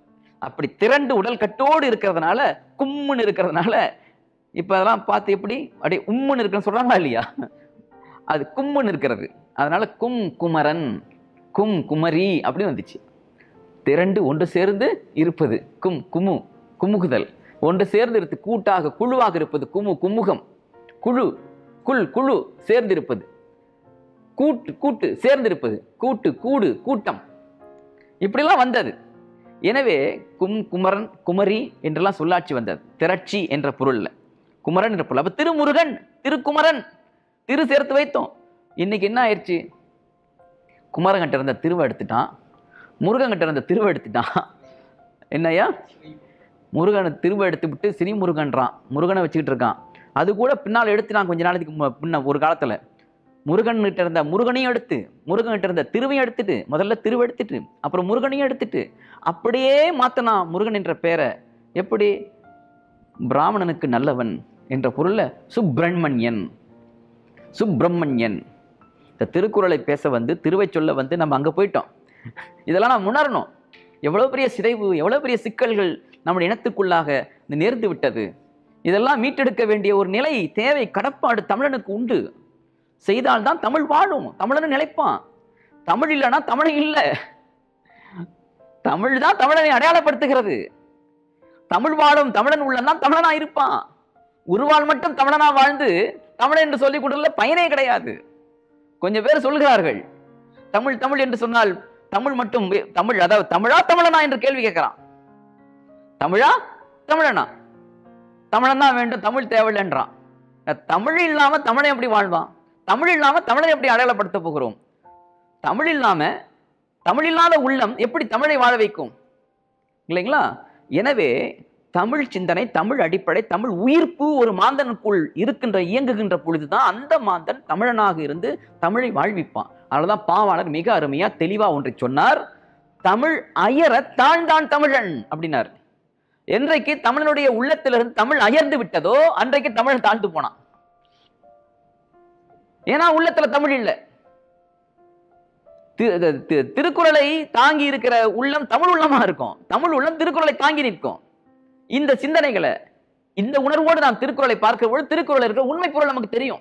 அப்படி திரண்டு உடல் கட்டோடு இருக்கிறதுனால கும்முன்னு இருக்கிறதுனால இப்ப அதெல்லாம் பார்த்து எப்படி அப்படியே உம்முன்னு இருக்குன்னு சொல்றாங்களா இல்லையா அது கும்முன்னு இருக்கிறது அதனால கும் குமரன் கும் குமரி அப்படின்னு வந்துச்சு திரண்டு ஒன்று சேர்ந்து இருப்பது கும் குமு குமுகுதல் ஒன்று சேர்ந்து இருப்பது கூட்டாக குழுவாக இருப்பது குமு குமுகம் குழு குள் குழு சேர்ந்திருப்பது கூட்டு கூட்டு சேர்ந்திருப்பது கூட்டு கூடு கூட்டம் இப்படிலாம் வந்தது எனவே கும் குமரன் குமரி என்றெல்லாம் சொல்லாட்சி வந்தது திரட்சி என்ற பொருள்ல குமரன் என்ற பொருள் அப்ப திருமுருகன் திருக்குமரன் திரு சேர்த்து வைத்தோம் இன்னைக்கு என்ன ஆயிடுச்சு குமரங்கிட்ட இருந்த திருவை எடுத்துட்டான் முருகன்கிட்ட இருந்த திருவை எடுத்துட்டான் என்னய்யா முருகனை திருவை எடுத்து விட்டு ஸ்ரீ முருகன்றான் முருகனை வச்சுக்கிட்டு இருக்கான் அது கூட பின்னால் எடுத்துட்டான் கொஞ்ச நாளைக்கு மு- முன்ன ஒரு காலத்துல முருகன்கிட்ட இருந்த முருகனையும் எடுத்து முருகன்கிட்ட இருந்த திருவையும் எடுத்துட்டு முதல்ல திருவை எடுத்துட்டு அப்புறம் முருகனையும் எடுத்துட்டு அப்படியே மாத்தனான் முருகன் என்ற பேரை எப்படி பிராமணனுக்கு நல்லவன் என்ற பொருள்ல சுப்பிரமணியன் சுப்பிரமணியன் இந்த திருக்குறளை பேச வந்து திருவை சொல்ல வந்து நம்ம அங்க போயிட்டோம் இதெல்லாம் நாம் உணரணும் எவ்வளவு பெரிய சிதைவு எவ்வளவு பெரிய சிக்கல்கள் நம்முடைய இனத்துக்குள்ளாக இந்த நேர்ந்து விட்டது இதெல்லாம் மீட்டெடுக்க வேண்டிய ஒரு நிலை தேவை கடப்பாடு தமிழனுக்கு உண்டு செய்தால்தான் தமிழ் வாழும் தமிழன் நிலைப்பான் தமிழ் இல்லைன்னா தமிழன் இல்லை தமிழ் தான் தமிழனை அடையாளப்படுத்துகிறது தமிழ் வாழும் தமிழன் உள்ளதான் தமிழனா இருப்பான் உருவால் மட்டும் தமிழனா வாழ்ந்து தமிழன் என்று சொல்லிக் கொடுக்கல பயனே கிடையாது கொஞ்சம் பேர் சொல்கிறார்கள் தமிழ் தமிழ் என்று சொன்னால் தமிழ் மட்டும் வே- தமிழ் அதாவது தமிழா தமிழனா என்று கேள்வி கேட்கிறான் தமிழா தமிழனா தமிழன் தான் வேண்டும் தமிழ் தேவையில்லைன்றான் தமிழ் இல்லாம தமிழன் எப்படி வாழ்வான் தமிழ் இல்லாம தமிழனை எப்படி அடையாளப்படுத்த போகிறோம் தமிழ் இல்லாம தமிழ் இல்லாத உள்ளம் எப்படி தமிழை வாழ வைக்கும் இல்லைங்களா எனவே தமிழ் சிந்தனை தமிழ் அடிப்படை தமிழ் உயிர்ப்பு ஒரு மாந்தனுக்குள் இருக்கின்ற இயங்குகின்ற பொழுதுதான் அந்த மாந்தன் தமிழனாக இருந்து தமிழை வாழ்விப்பான் அதனாலதான் பாவாளர் மிக அருமையா தெளிவா ஒன்றை சொன்னார் தமிழ் அயர தாழ்ந்தான் தமிழன் அப்படின்னார் என்றைக்கு தமிழனுடைய உள்ளத்திலிருந்து தமிழ் அயர்ந்து விட்டதோ அன்றைக்கு தமிழன் தாழ்ந்து போனான் ஏன்னா உள்ளத்துல தமிழ் இல்லை தி- தி- தி- திருக்குறளை தாங்கி இருக்கிற உள்ளம் தமிழ் உள்ளமா இருக்கும் தமிழ் உள்ளம் திருக்குறளை தாங்கி நிற்கும் இந்த சிந்தனைகளை இந்த உணர்வோடு நாம் திருக்குறளை பார்க்கிற பொழுது திருக்குறள் இருக்கிற உண்மை பொருள் நமக்கு தெரியும்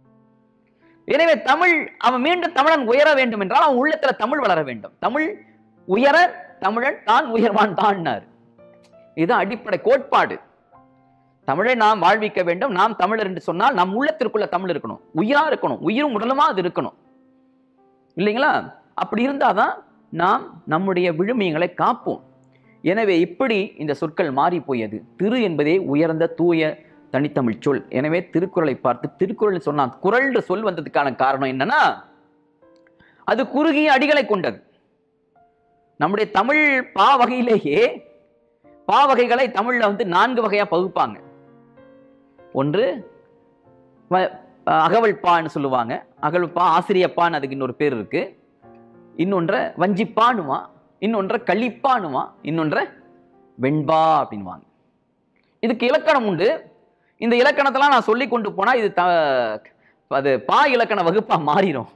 எனவே தமிழ் அவன் மீண்டும் தமிழன் உயர வேண்டும் என்றால் அவன் உள்ளத்துல தமிழ் வளர வேண்டும் தமிழ் உயர தமிழன் தான் உயர்வான் தான்னார் இதுதான் அடிப்படை கோட்பாடு தமிழை நாம் வாழ்விக்க வேண்டும் நாம் தமிழர் என்று சொன்னால் நம் உள்ளத்திற்குள்ள தமிழ் இருக்கணும் உயிரா இருக்கணும் உயிரும் உடலுமா அது இருக்கணும் இல்லைங்களா அப்படி இருந்தாதான் நாம் நம்முடைய விழுமியங்களை காப்போம் எனவே இப்படி இந்த சொற்கள் மாறி போயது திரு என்பதே உயர்ந்த தூய தனித்தமிழ் சொல் எனவே திருக்குறளை பார்த்து திருக்குறள் சொன்னான் குறள் என்ற சொல் வந்ததுக்கான காரணம் என்னன்னா அது குறுகிய அடிகளை கொண்டது நம்முடைய தமிழ் பா வகையிலேயே பா வகைகளை தமிழ்ல வந்து நான்கு வகையா பகுப்பாங்க ஒன்று வ- அகவல் பான்னு சொல்லுவாங்க அகவல் பா ஆசிரியப்பான்னு அதுக்கு இன்னொரு பேர் இருக்கு இன்னொன்ற வஞ்சிப்பானுவா இன்னொன்ற கலிப்பானுவா இன்னொன்ற வெண்பா அப்படின்வாங்க இதுக்கு இலக்கணம் உண்டு இந்த இலக்கணத்தெல்லாம் நான் சொல்லி கொண்டு போனா இது த அது பா இலக்கண வகுப்பா மாறிடும்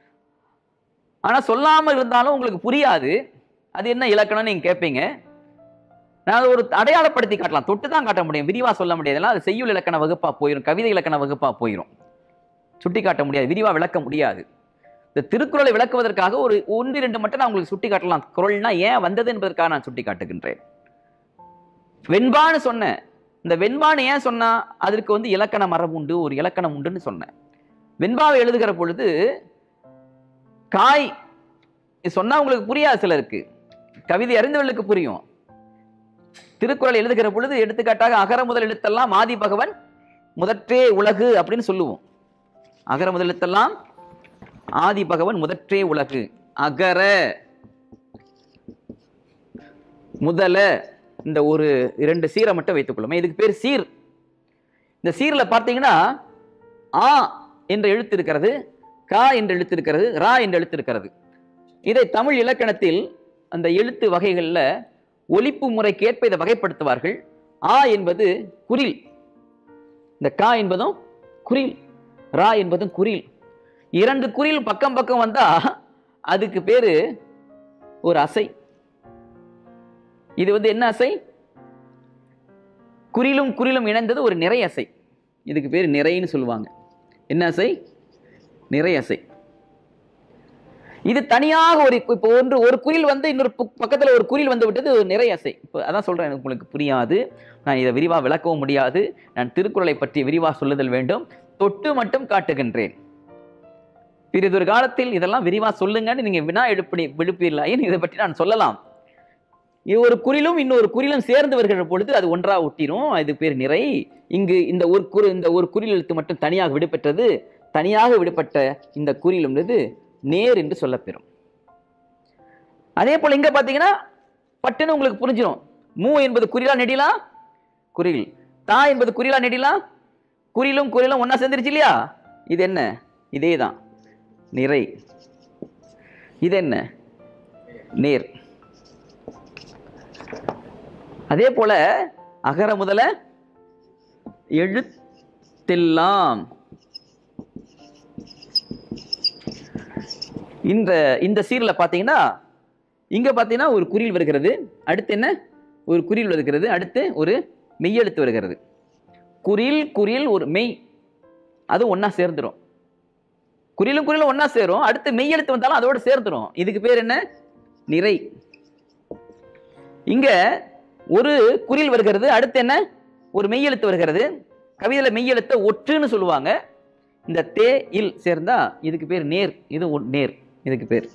ஆனா சொல்லாம இருந்தாலும் உங்களுக்கு புரியாது அது என்ன இலக்கணம் நீங்க கேட்பீங்க நான் அதை ஒரு அடையாளப்படுத்தி காட்டலாம் தொட்டு தான் காட்ட முடியும் விரிவா சொல்ல முடியாது எல்லாம் அது செய்யுள் இலக்கண வகுப்பா போயிடும் கவிதை இலக்கண வகுப்பா போயிடும் சுட்டி காட்ட முடியாது விரிவா விளக்க முடியாது இந்த திருக்குறளை விளக்குவதற்காக ஒரு ஒன்று இரண்டு மட்டும் நான் உங்களுக்கு சுட்டி காட்டலாம் குறள்னா ஏன் வந்தது என்பதற்காக நான் சுட்டி காட்டுகின்றேன் வெண்பான்னு சொன்னேன் இந்த வெண்பான்னு ஏன் சொன்னா அதற்கு வந்து இலக்கண மரபு உண்டு ஒரு இலக்கணம் உண்டுன்னு சொன்னேன் வெண்பாவை எழுதுகிற பொழுது காய் இது சொன்னா உங்களுக்கு புரியாது சிலருக்கு கவிதை அறிந்தவர்களுக்கு புரியும் திருக்குறள் எழுதுகிற பொழுது எடுத்துக்காட்டாக அகர முதல் எழுத்தெல்லாம் ஆதி பகவன் முதற்றே உலகு அப்படின்னு சொல்லுவோம் அகர முதல் எழுத்தெல்லாம் ஆதி பகவன் முதற்றே உலகு அகர முதல இந்த ஒரு இரண்டு சீரை மட்டும் வைத்துக் கொள்ளுமே இதுக்கு பேர் சீர் இந்த சீர்ல பார்த்தீங்கன்னா ஆ என்ற எழுத்து இருக்கிறது கா என்ற எழுத்து இருக்கிறது ரா என்ற எழுத்து இருக்கிறது இதை தமிழ் இலக்கணத்தில் அந்த எழுத்து வகைகள்ல ஒலிப்பு முறைக்கேற்ப இதை வகைப்படுத்துவார்கள் ஆ என்பது குரில் இந்த கா என்பதும் குரில் ரா என்பதும் குரில் இரண்டு குறில் பக்கம் பக்கம் வந்தா அதுக்கு பேரு ஒரு அசை இது வந்து என்ன அசை குறிலும் குறிலும் இணைந்தது ஒரு நிறை அசை இதுக்கு பேர் நிறைன்னு சொல்லுவாங்க என்ன அசை நிறை அசை இது தனியாக ஒரு இப்போ ஒன்று ஒரு குறில் வந்து இன்னொரு பு- பக்கத்துல ஒரு குறில் வந்து விட்டது ஒரு நிறை அசை இப்போ அதான் சொல்றேன் எனக்கு உங்களுக்கு புரியாது நான் இதை விரிவா விளக்கவும் முடியாது நான் திருக்குறளை பற்றி விரிவா சொல்லுதல் வேண்டும் தொட்டு மட்டும் காட்டுகின்றேன் பிறிதொரு காலத்தில் இதெல்லாம் விரிவா சொல்லுங்கன்னு நீங்க வினா எழுப்பி விழுப்பீர்களாயின் இதை பற்றி நான் சொல்லலாம் இது ஒரு குறிலும் இன்னொரு குறிலும் சேர்ந்து வருகிற பொழுது அது ஒன்றா ஒட்டிரும் இது பேர் நிறை இங்கு இந்த ஒரு குறி இந்த ஒரு குறில் எழுத்து மட்டும் தனியாக விடுபெற்றது தனியாக விடுபட்ட இந்த குறிலும்ன்றது நேர் என்று சொல்லப்பெறும் அதே போல இங்க பாத்தீங்கன்னா பட்டுன்னு உங்களுக்கு புரிஞ்சிடும் மூ என்பது குறிலா நெடிலா குறில் தா என்பது குறிலா நெடிலா குறிலும் குறிலும் ஒண்ணா சேர்ந்துருச்சு இல்லையா இது என்ன இதே தான் நிறை இது என்ன நேர் அதே போல அகர முதல எழுத்தெல்லாம் இந்த இந்த சீர்ல பாத்தீங்கன்னா இங்க பாத்தீங்கன்னா ஒரு குறில் வருகிறது அடுத்து என்ன ஒரு குறில் வருகிறது அடுத்து ஒரு மெய்யெழுத்து வருகிறது குறில் குறில் ஒரு மெய் அது ஒண்ணா சேர்ந்துரும் குறிலும் குறிலும் ஒண்ணா சேரும் அடுத்து மெய்யெழுத்து வந்தாலும் அதோட சேர்ந்துரும் இதுக்கு பேர் என்ன நிறை இங்க ஒரு குறில் வருகிறது அடுத்து என்ன ஒரு மெய்யெழுத்து வருகிறது கவிதையில மெய்யெழுத்த ஒற்றுன்னு சொல்லுவாங்க இந்த தே இல் சேர்ந்தா இதுக்கு பேர் நேர் இது ஒ- நேர் இதுக்கு பேர்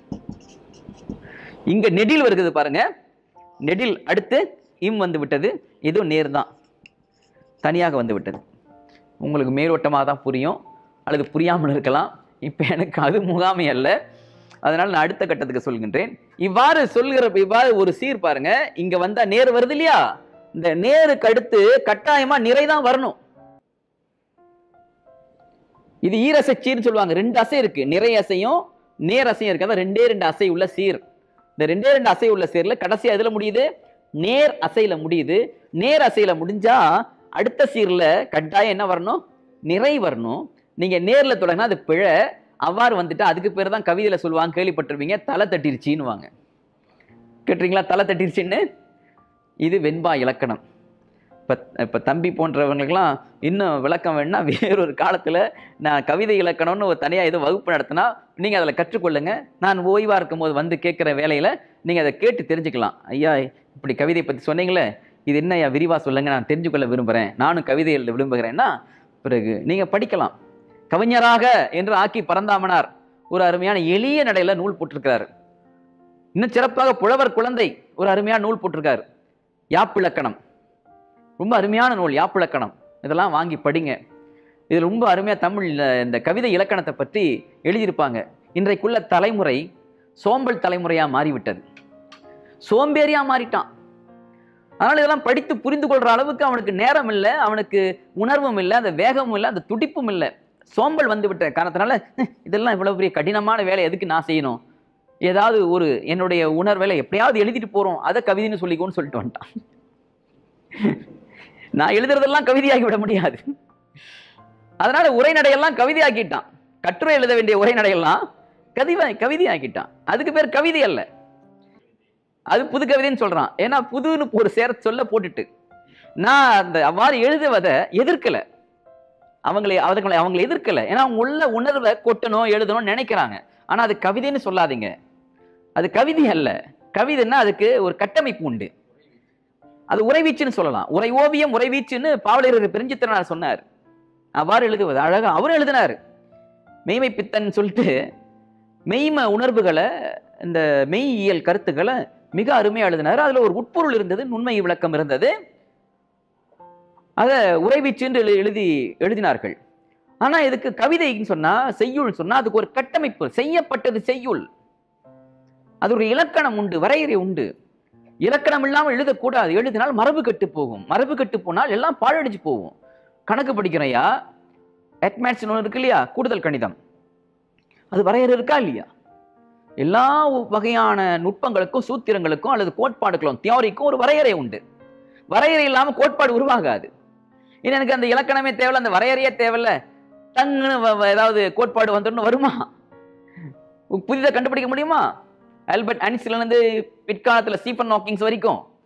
இங்க நெடில் வருகிறது பாருங்க நெடில் அடுத்து இம் வந்து விட்டது இதுவும் நேர் தான் தனியாக வந்து விட்டது உங்களுக்கு மேலோட்டமாக தான் புரியும் அல்லது புரியாமல் இருக்கலாம் இப்போ எனக்கு அது முகாமை அல்ல அதனால் நான் அடுத்த கட்டத்துக்கு சொல்கின்றேன் இவ்வாறு சொல்கிற இவ்வாறு ஒரு சீர் பாருங்க இங்க வந்தா நேர் வருது இல்லையா இந்த நேருக்கு அடுத்து கட்டாயமா நிறை தான் வரணும் இது ஈரசை சீர்னு சொல்லுவாங்க ரெண்டு அசை இருக்கு நிறை அசையும் நேர் அசையும் இருக்கு அதான் ரெண்டே ரெண்டு அசை உள்ள சீர் இந்த ரெண்டே ரெண்டு அசை உள்ள சீர்ல கடைசியா எதுல முடியுது நேர் அசையில முடியுது நேர் அசையில முடிஞ்சா அடுத்த சீர்ல கட்டாயம் என்ன வரணும் நிறை வரணும் நீங்க நேர்ல தொடங்கினா அது பிழை அவ்வாறு வந்துட்டு அதுக்கு பேர் தான் கவிதையில சொல்லுவாங்க கேள்விப்பட்டிருப்பீங்க தலை தட்டிருச்சின்னுவாங்க கேட்டிருக்கீங்களா தலை தட்டிருச்சின்னு இது வெண்பா இலக்கணம் இப்போ இப்போ தம்பி போன்றவங்களுக்கெல்லாம் இன்னும் விளக்கம் வேணும்னா வேறொரு காலத்தில் நான் கவிதை இலக்கணம்னு ஒரு தனியாக ஏதோ வகுப்பு நடத்தினா நீங்கள் அதில் கற்றுக்கொள்ளுங்க நான் ஓய்வாக இருக்கும்போது வந்து கேட்குற வேலையில் நீங்கள் அதை கேட்டு தெரிஞ்சுக்கலாம் ஐயா இப்படி கவிதை பற்றி சொன்னீங்களே இது என்ன ஐயா விரிவாக சொல்லுங்க நான் தெரிஞ்சுக்கொள்ள விரும்புகிறேன் நானும் கவிதை எழுத விரும்புகிறேன்னா பிறகு நீங்கள் படிக்கலாம் கவிஞராக என்று ஆக்கி பரந்தாமனார் ஒரு அருமையான எளிய நடையில் நூல் போட்டிருக்கிறார் இன்னும் சிறப்பாக புலவர் குழந்தை ஒரு அருமையான நூல் போட்டிருக்காரு யாப்பிலக்கணம் ரொம்ப அருமையான நூல் யாப்பிலக்கணம் இதெல்லாம் வாங்கி படிங்க இது ரொம்ப அருமையாக தமிழ்ல இந்த கவிதை இலக்கணத்தை பற்றி எழுதியிருப்பாங்க இன்றைக்குள்ள தலைமுறை சோம்பல் தலைமுறையாக மாறிவிட்டது சோம்பேறியா மாறிட்டான் அதனால இதெல்லாம் படித்து புரிந்து கொள்ற அளவுக்கு அவனுக்கு நேரம் இல்லை அவனுக்கு உணர்வும் இல்லை அந்த வேகமும் இல்லை அந்த துடிப்பும் இல்லை சோம்பல் வந்து விட்ட காரணத்தினால "ஹ், இதெல்லாம் இவ்வளவு பெரிய கடினமான வேலை எதுக்கு நான் செய்யணும் ஏதாவது ஒரு என்னுடைய உணர்வேலை எப்படியாவது எழுதிட்டு போறோம் அதை கவிதைன்னு சொல்லிக்கோன்னு சொல்லிட்டு வந்துட்டான் நான் எழுதுறதெல்லாம் கவிதையாக்கி விட முடியாது அதனால உரைநடையெல்லாம் கவிதையாக்கிட்டான் கட்டுரை எழுத வேண்டிய உரைநடையெல்லாம் கவிதை கவிதையாக்கிட்டான் அதுக்கு பேர் கவிதை அல்ல அது புது கவிதைன்னு சொல்றான் ஏன்னா புதுன்னு ஒரு சேர சொல்ல போட்டுட்டு நான் அந்த அவ்வாறு எழுதுவதை எதிர்க்கல அவங்களை அவங்களை அவங்களை எதிர்க்கல ஏன்னா அவங்க உள்ள உணர்வை கொட்டணும் எழுதணும்னு நினைக்கிறாங்க ஆனா அது கவிதைன்னு சொல்லாதீங்க அது கவிதை அல்ல கவிதைன்னா அதுக்கு ஒரு கட்டமைப்பு உண்டு அது உரைவீச்சுன்னு சொல்லலாம் உரை ஓவியம் உரைவீச்சுன்னு பாவலர் பெருஞ்சித்திரனார் சொன்னார் அவ்வாறு எழுதுவது அழகா அவரும் எழுதினார் மெய்மை பித்தன் சொல்லிட்டு மெய்ம உணர்வுகளை இந்த மெய்யியல் கருத்துக்களை மிக அருமையா எழுதினார் அதுல ஒரு உட்பொருள் இருந்தது நுண்மை விளக்கம் இருந்தது அதை உரைவீச்சு என்று எழு- எழுதி எழுதினார்கள் ஆனா இதுக்கு கவிதைன்னு சொன்னா செய்யுள் சொன்னா அதுக்கு ஒரு கட்டமைப்பு செய்யப்பட்டது செய்யுள் அது ஒரு இலக்கணம் உண்டு வரையறை உண்டு இலக்கணம் இல்லாமல் எழுதக்கூடாது எழுதினால் மரபு கெட்டு போகும் மரபு கெட்டு போனால் எல்லாம் பாழடிச்சு போகும் கணக்கு படிக்கிறையா எட்மேட்ஸ் ஒன்று இருக்கு இல்லையா கூடுதல் கணிதம் அது வரையறை இருக்கா இல்லையா எல்லா வகையான நுட்பங்களுக்கும் சூத்திரங்களுக்கும் அல்லது கோட்பாடுகளும் தியோரிக்கும் ஒரு வரையறை உண்டு வரையறை இல்லாம கோட்பாடு உருவாகாது இது எனக்கு அந்த இலக்கணமே தேவையில்ல அந்த வரையறையே தேவையில்ல டங்குன்னு வ- வ- ஏதாவது கோட்பாடு வந்துடணும் வருமா புதிதாக கண்டுபிடிக்க முடியுமா ஆல்பர்ட் ஐன்ஸ்டீன்ல இருந்து பிற்காலத்துல ஸ்டீஃபன் ஹாக்கிங்ஸ் வரைக்கும்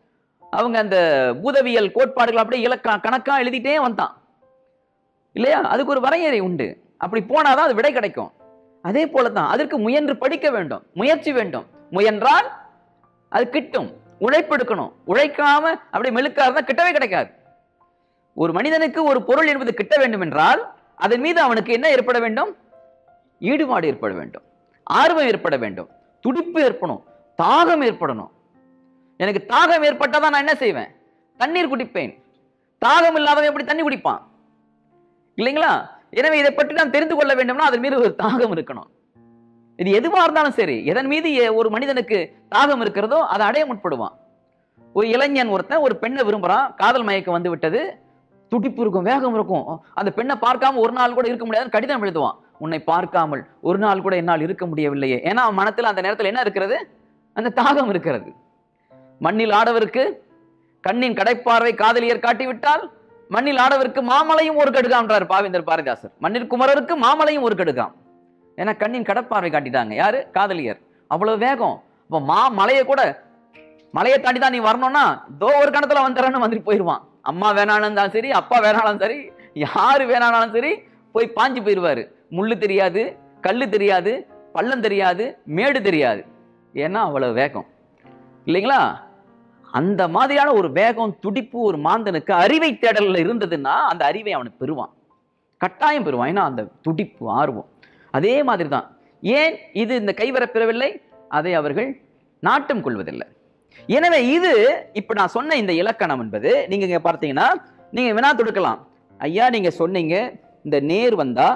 அவங்க அந்த பூதவியல் கோட்பாடுகள் அப்படியே இலக்கா கணக்கா எழுதிட்டே வந்தான் இல்லையா அதுக்கு ஒரு வரையறை உண்டு அப்படி போனாதான் அது விடை கிடைக்கும் அதே போல தான் அதற்கு முயன்று படிக்க வேண்டும் முயற்சி வேண்டும் முயன்றால் அது கிட்டும் உழைப்பு எடுக்கணும் உழைக்காம அப்படியே மெழுக்கா இருந்தா கிட்டவே கிடைக்காது ஒரு மனிதனுக்கு ஒரு பொருள் என்பது கிட்ட வேண்டும் என்றால் அதன் மீது அவனுக்கு என்ன ஏற்பட வேண்டும் ஈடுபாடு ஏற்பட வேண்டும் ஆர்வம் ஏற்பட வேண்டும் துடிப்பு ஏற்படும் தாகம் ஏற்படணும் எனக்கு தாகம் ஏற்பட்டால் தான் நான் என்ன செய்வேன் தண்ணீர் குடிப்பேன் தாகம் இல்லாதவன் எப்படி தண்ணி குடிப்பான் இல்லைங்களா எனவே இதை பற்றி நான் தெரிந்து கொள்ள வேண்டும்னா அதன் மீது ஒரு தாகம் இருக்கணும் இது எதுவா இருந்தாலும் சரி எதன் மீது எ- ஒரு மனிதனுக்கு தாகம் இருக்கிறதோ அதை அடைய முற்படுவான் ஒரு இளைஞன் ஒருத்தன் ஒரு பெண்ணை விரும்புறான் காதல் மயக்கம் வந்து விட்டது துடிப்பு இருக்கும் வேகம் இருக்கும் அந்த பெண்ணை பார்க்காம ஒரு நாள் கூட இருக்க முடியாது கடிதம் எழுதுவான் உன்னை பார்க்காமல் ஒரு நாள் கூட என்னால் இருக்க முடியவில்லையே ஏன்னா அவன் மனத்துல அந்த நேரத்தில் என்ன இருக்கிறது அந்த தாகம் இருக்கிறது மண்ணில் ஆடவருக்கு கண்ணின் கடைப்பார்வை காதலியர் காட்டிவிட்டால் மண்ணில் ஆடவருக்கு மாமலையும் ஒரு கடுகாம்ன்றார் பாவேந்தர் பாரதிதாசர் மண்ணில் குமரருக்கு மாமலையும் ஒரு கடுகாம் ஏன்னா கண்ணின் கடப்பார்வை காட்டிட்டாங்க யாரு காதலியர் அவ்வளவு வேகம் அப்ப மா மலையை கூட மலையை தாண்டி தான் நீ வரணும்னா தோ ஒரு கணத்துல வந்துடுறேன்னு வந்துட்டு போயிடுவான் அம்மா வேணாலும் இருந்தாலும் சரி அப்பா வேணாலும் சரி யாரு வேணாலும் சரி போய் பாஞ்சு போயிடுவாரு முள்ளு தெரியாது கல்லு தெரியாது பள்ளம் தெரியாது மேடு தெரியாது ஏன்னா அவ்வளவு வேகம் இல்லைங்களா அந்த மாதிரியான ஒரு வேகம் துடிப்பு ஒரு மாந்தனுக்கு அறிவை தேடல்ல இருந்ததுன்னா அந்த அறிவை அவனுக்கு பெறுவான் கட்டாயம் பெறுவான் ஏன்னா அந்த துடிப்பு ஆர்வம் அதே மாதிரி தான் ஏன் இது இந்த கைவரப் பெறவில்லை அதை அவர்கள் நாட்டம் கொள்வதில்லை எனவே இது இப்ப நான் சொன்ன இந்த இலக்கணம் என்பது நீங்க இங்க பார்த்தீங்கன்னா நீங்க வினா தொடுக்கலாம் ஐயா நீங்க சொன்னீங்க இந்த நேர் வந்தா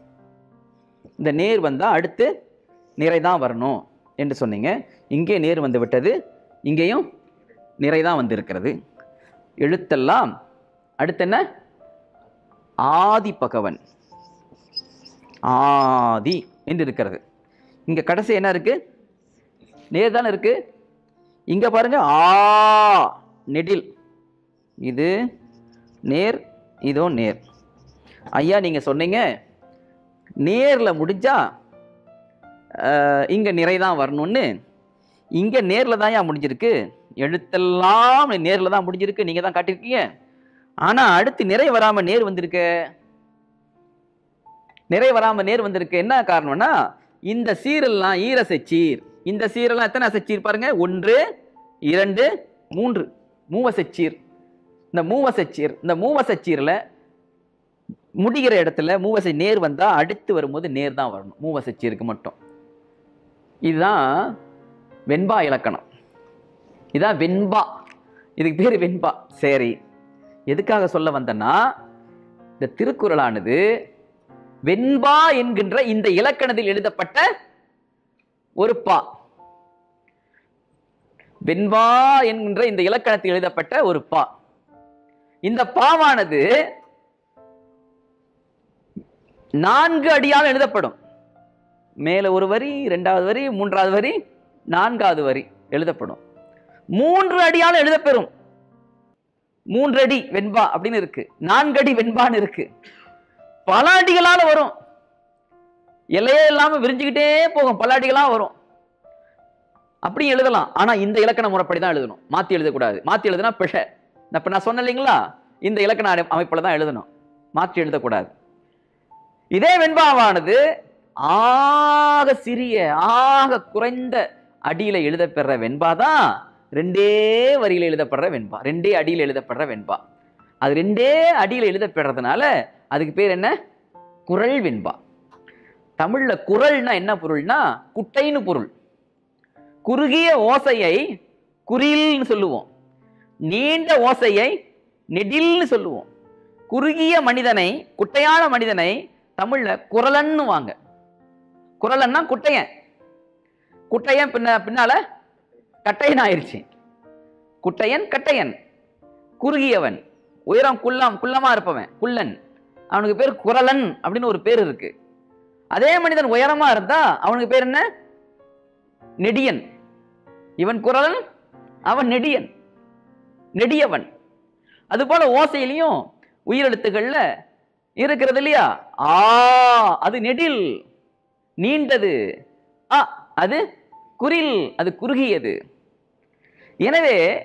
இந்த நேர் வந்தா அடுத்து நிறை தான் வரணும் என்று சொன்னீங்க இங்கே நேர் வந்து விட்டது இங்கேயும் நிறை தான் வந்திருக்கிறது எழுத்தெல்லாம் அடுத்து என்ன ஆதி பகவன் ஆதி என்று இருக்கிறது இங்க கடைசி என்ன இருக்கு நேர் தானே இருக்கு இங்க பாருங்க ஆ நெடில் இது நேர் இதோ நேர் ஐயா நீங்க சொன்னீங்க நேர்ல முடிஞ்சா அஹ், இங்க நிறை தான் வரணும்னு இங்க நேர்ல தான் முடிஞ்சிருக்கு எழுத்தெல்லாம் நேர்ல தான் முடிஞ்சிருக்கு நீங்க தான் காட்டியிருக்கீங்க ஆனா அடுத்து நிறை வராம நேர் வந்திருக்கு நிறை வராம நேர் வந்திருக்கு என்ன காரணம்னா இந்த சீரெல்லாம் ஈரசை சீர் இந்த சீரெல்லாம் எத்தனை அசைச்சீர் பாருங்க ஒன்று இரண்டு மூன்று மூவசைச்சீர் இந்த மூவசைச்சீர் இந்த மூவசைச்சீரில் முடிகிற இடத்துல மூவசை நேர் வந்தா அடுத்து வரும்போது நேர் தான் வரணும் மூவசைச்சீருக்கு மட்டும் இதுதான் வெண்பா இலக்கணம் இதான் வெண்பா இதுக்கு பேர் வெண்பா சரி எதுக்காக சொல்ல வந்தேன்னா இந்த திருக்குறளானது வெண்பா என்கின்ற இந்த இலக்கணத்தில் எழுதப்பட்ட ஒரு பா வெண்பா என்கின்ற இந்த இலக்கணத்தில் எழுதப்பட்ட ஒரு பா இந்த பாவானது நான்கு அடியால் எழுதப்படும் மேல ஒரு வரி இரண்டாவது வரி மூன்றாவது வரி நான்காவது வரி எழுதப்படும் மூன்று அடியால் எழுதப்பெறும் மூன்று அடி வெண்பா அப்படின்னு இருக்கு நான்கு அடி வெண்பான்னு இருக்கு பல அடிகளால வரும் எல்லையே இல்லாம விரிஞ்சுக்கிட்டே போகும் பல அடிகளா வரும் அப்படி எழுதலாம் ஆனா இந்த இலக்கண முறைப்படி தான் எழுதணும் மாத்தி எழுதக்கூடாது மாத்தி எழுதுனா பிழை நான் இப்ப நான் சொன்னேன் இல்லைங்களா இந்த இலக்கண அமை- அமைப்புல தான் எழுதணும் மாற்றி எழுதக்கூடாது இதே வெண்பாவானது ஆக சிறிய ஆக குறைந்த அடியில எழுதப்பெற வெண்பா தான் ரெண்டே வரியில எழுதப்படுற வெண்பா ரெண்டே அடியில எழுதப்படுற வெண்பா அது ரெண்டே அடியில எழுதப்படுறதுனால அதுக்கு பேர் என்ன குறள் வெண்பா தமிழ்ல குறள்னா என்ன பொருள்னா குட்டைன்னு பொருள் குறுகிய ஓசையை குறில்னு சொல்லுவோம் நீண்ட ஓசையை நெடில்னு சொல்லுவோம் குறுகிய மனிதனை குட்டையான மனிதனை தமிழ்ல குரலன்னு வாங்க குரலன்னா குட்டையன் குட்டையன் பின்ன பின்னால கட்டையன் ஆயிருச்சு குட்டையன் கட்டையன் குறுகியவன் உயரம் குள்ளம் குள்ளமா இருப்பவன் குள்ளன் அவனுக்கு பேர் குரலன் அப்படின்னு ஒரு பேர் இருக்கு அதே மனிதன் உயரமா இருந்தா அவனுக்கு பேர் என்ன நெடியன் இவன் குரலன் அவன் நெடியன் நெடியவன் அதுபோல ஓசையிலையும் உயிரெழுத்துக்கள்ல இருக்கிறது இல்லையா ஆ அது நெடில் நீண்டது அ அது குரில் அது குறுகியது எனவே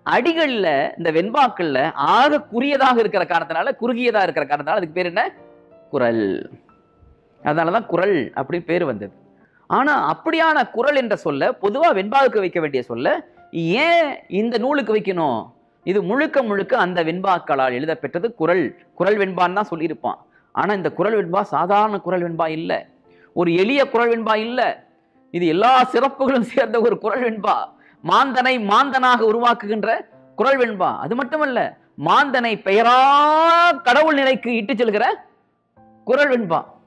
அடிகள்ல இந்த வெண்பாக்கள்ல ஆக குறியதாக இருக்கிற காரணத்தினால குறுகியதா இருக்கிற காரணத்தினால அதுக்கு பேர் என்ன குரல் அதனாலதான் குரல் அப்படின்னு பேர் வந்தது ஆனா அப்படியான குரல் என்ற சொல்ல பொதுவா வெண்பாவுக்கு வைக்க வேண்டிய சொல்ல ஏன் இந்த நூலுக்கு வைக்கணும் இது முழுக்க முழுக்க அந்த வெண்பாக்களால் எழுதப்பெற்றது குரல் குரல் வெண்பான்னு தான் சொல்லியிருப்பான் ஆனா இந்த குரல் வெண்பா சாதாரண குரல் வெண்பா இல்லை ஒரு எளிய குரல் வெண்பா இல்லை இது எல்லா சிறப்புகளும் சேர்ந்த ஒரு குரல் வெண்பா மாந்தனை மாந்தனாக உருவாக்குகின்ற குரல் வெண்பா அது மட்டுமல்ல மாந்தனை பெயரா கடவுள் நிலைக்கு இட்டு செல்கிற குரல் வெண்பா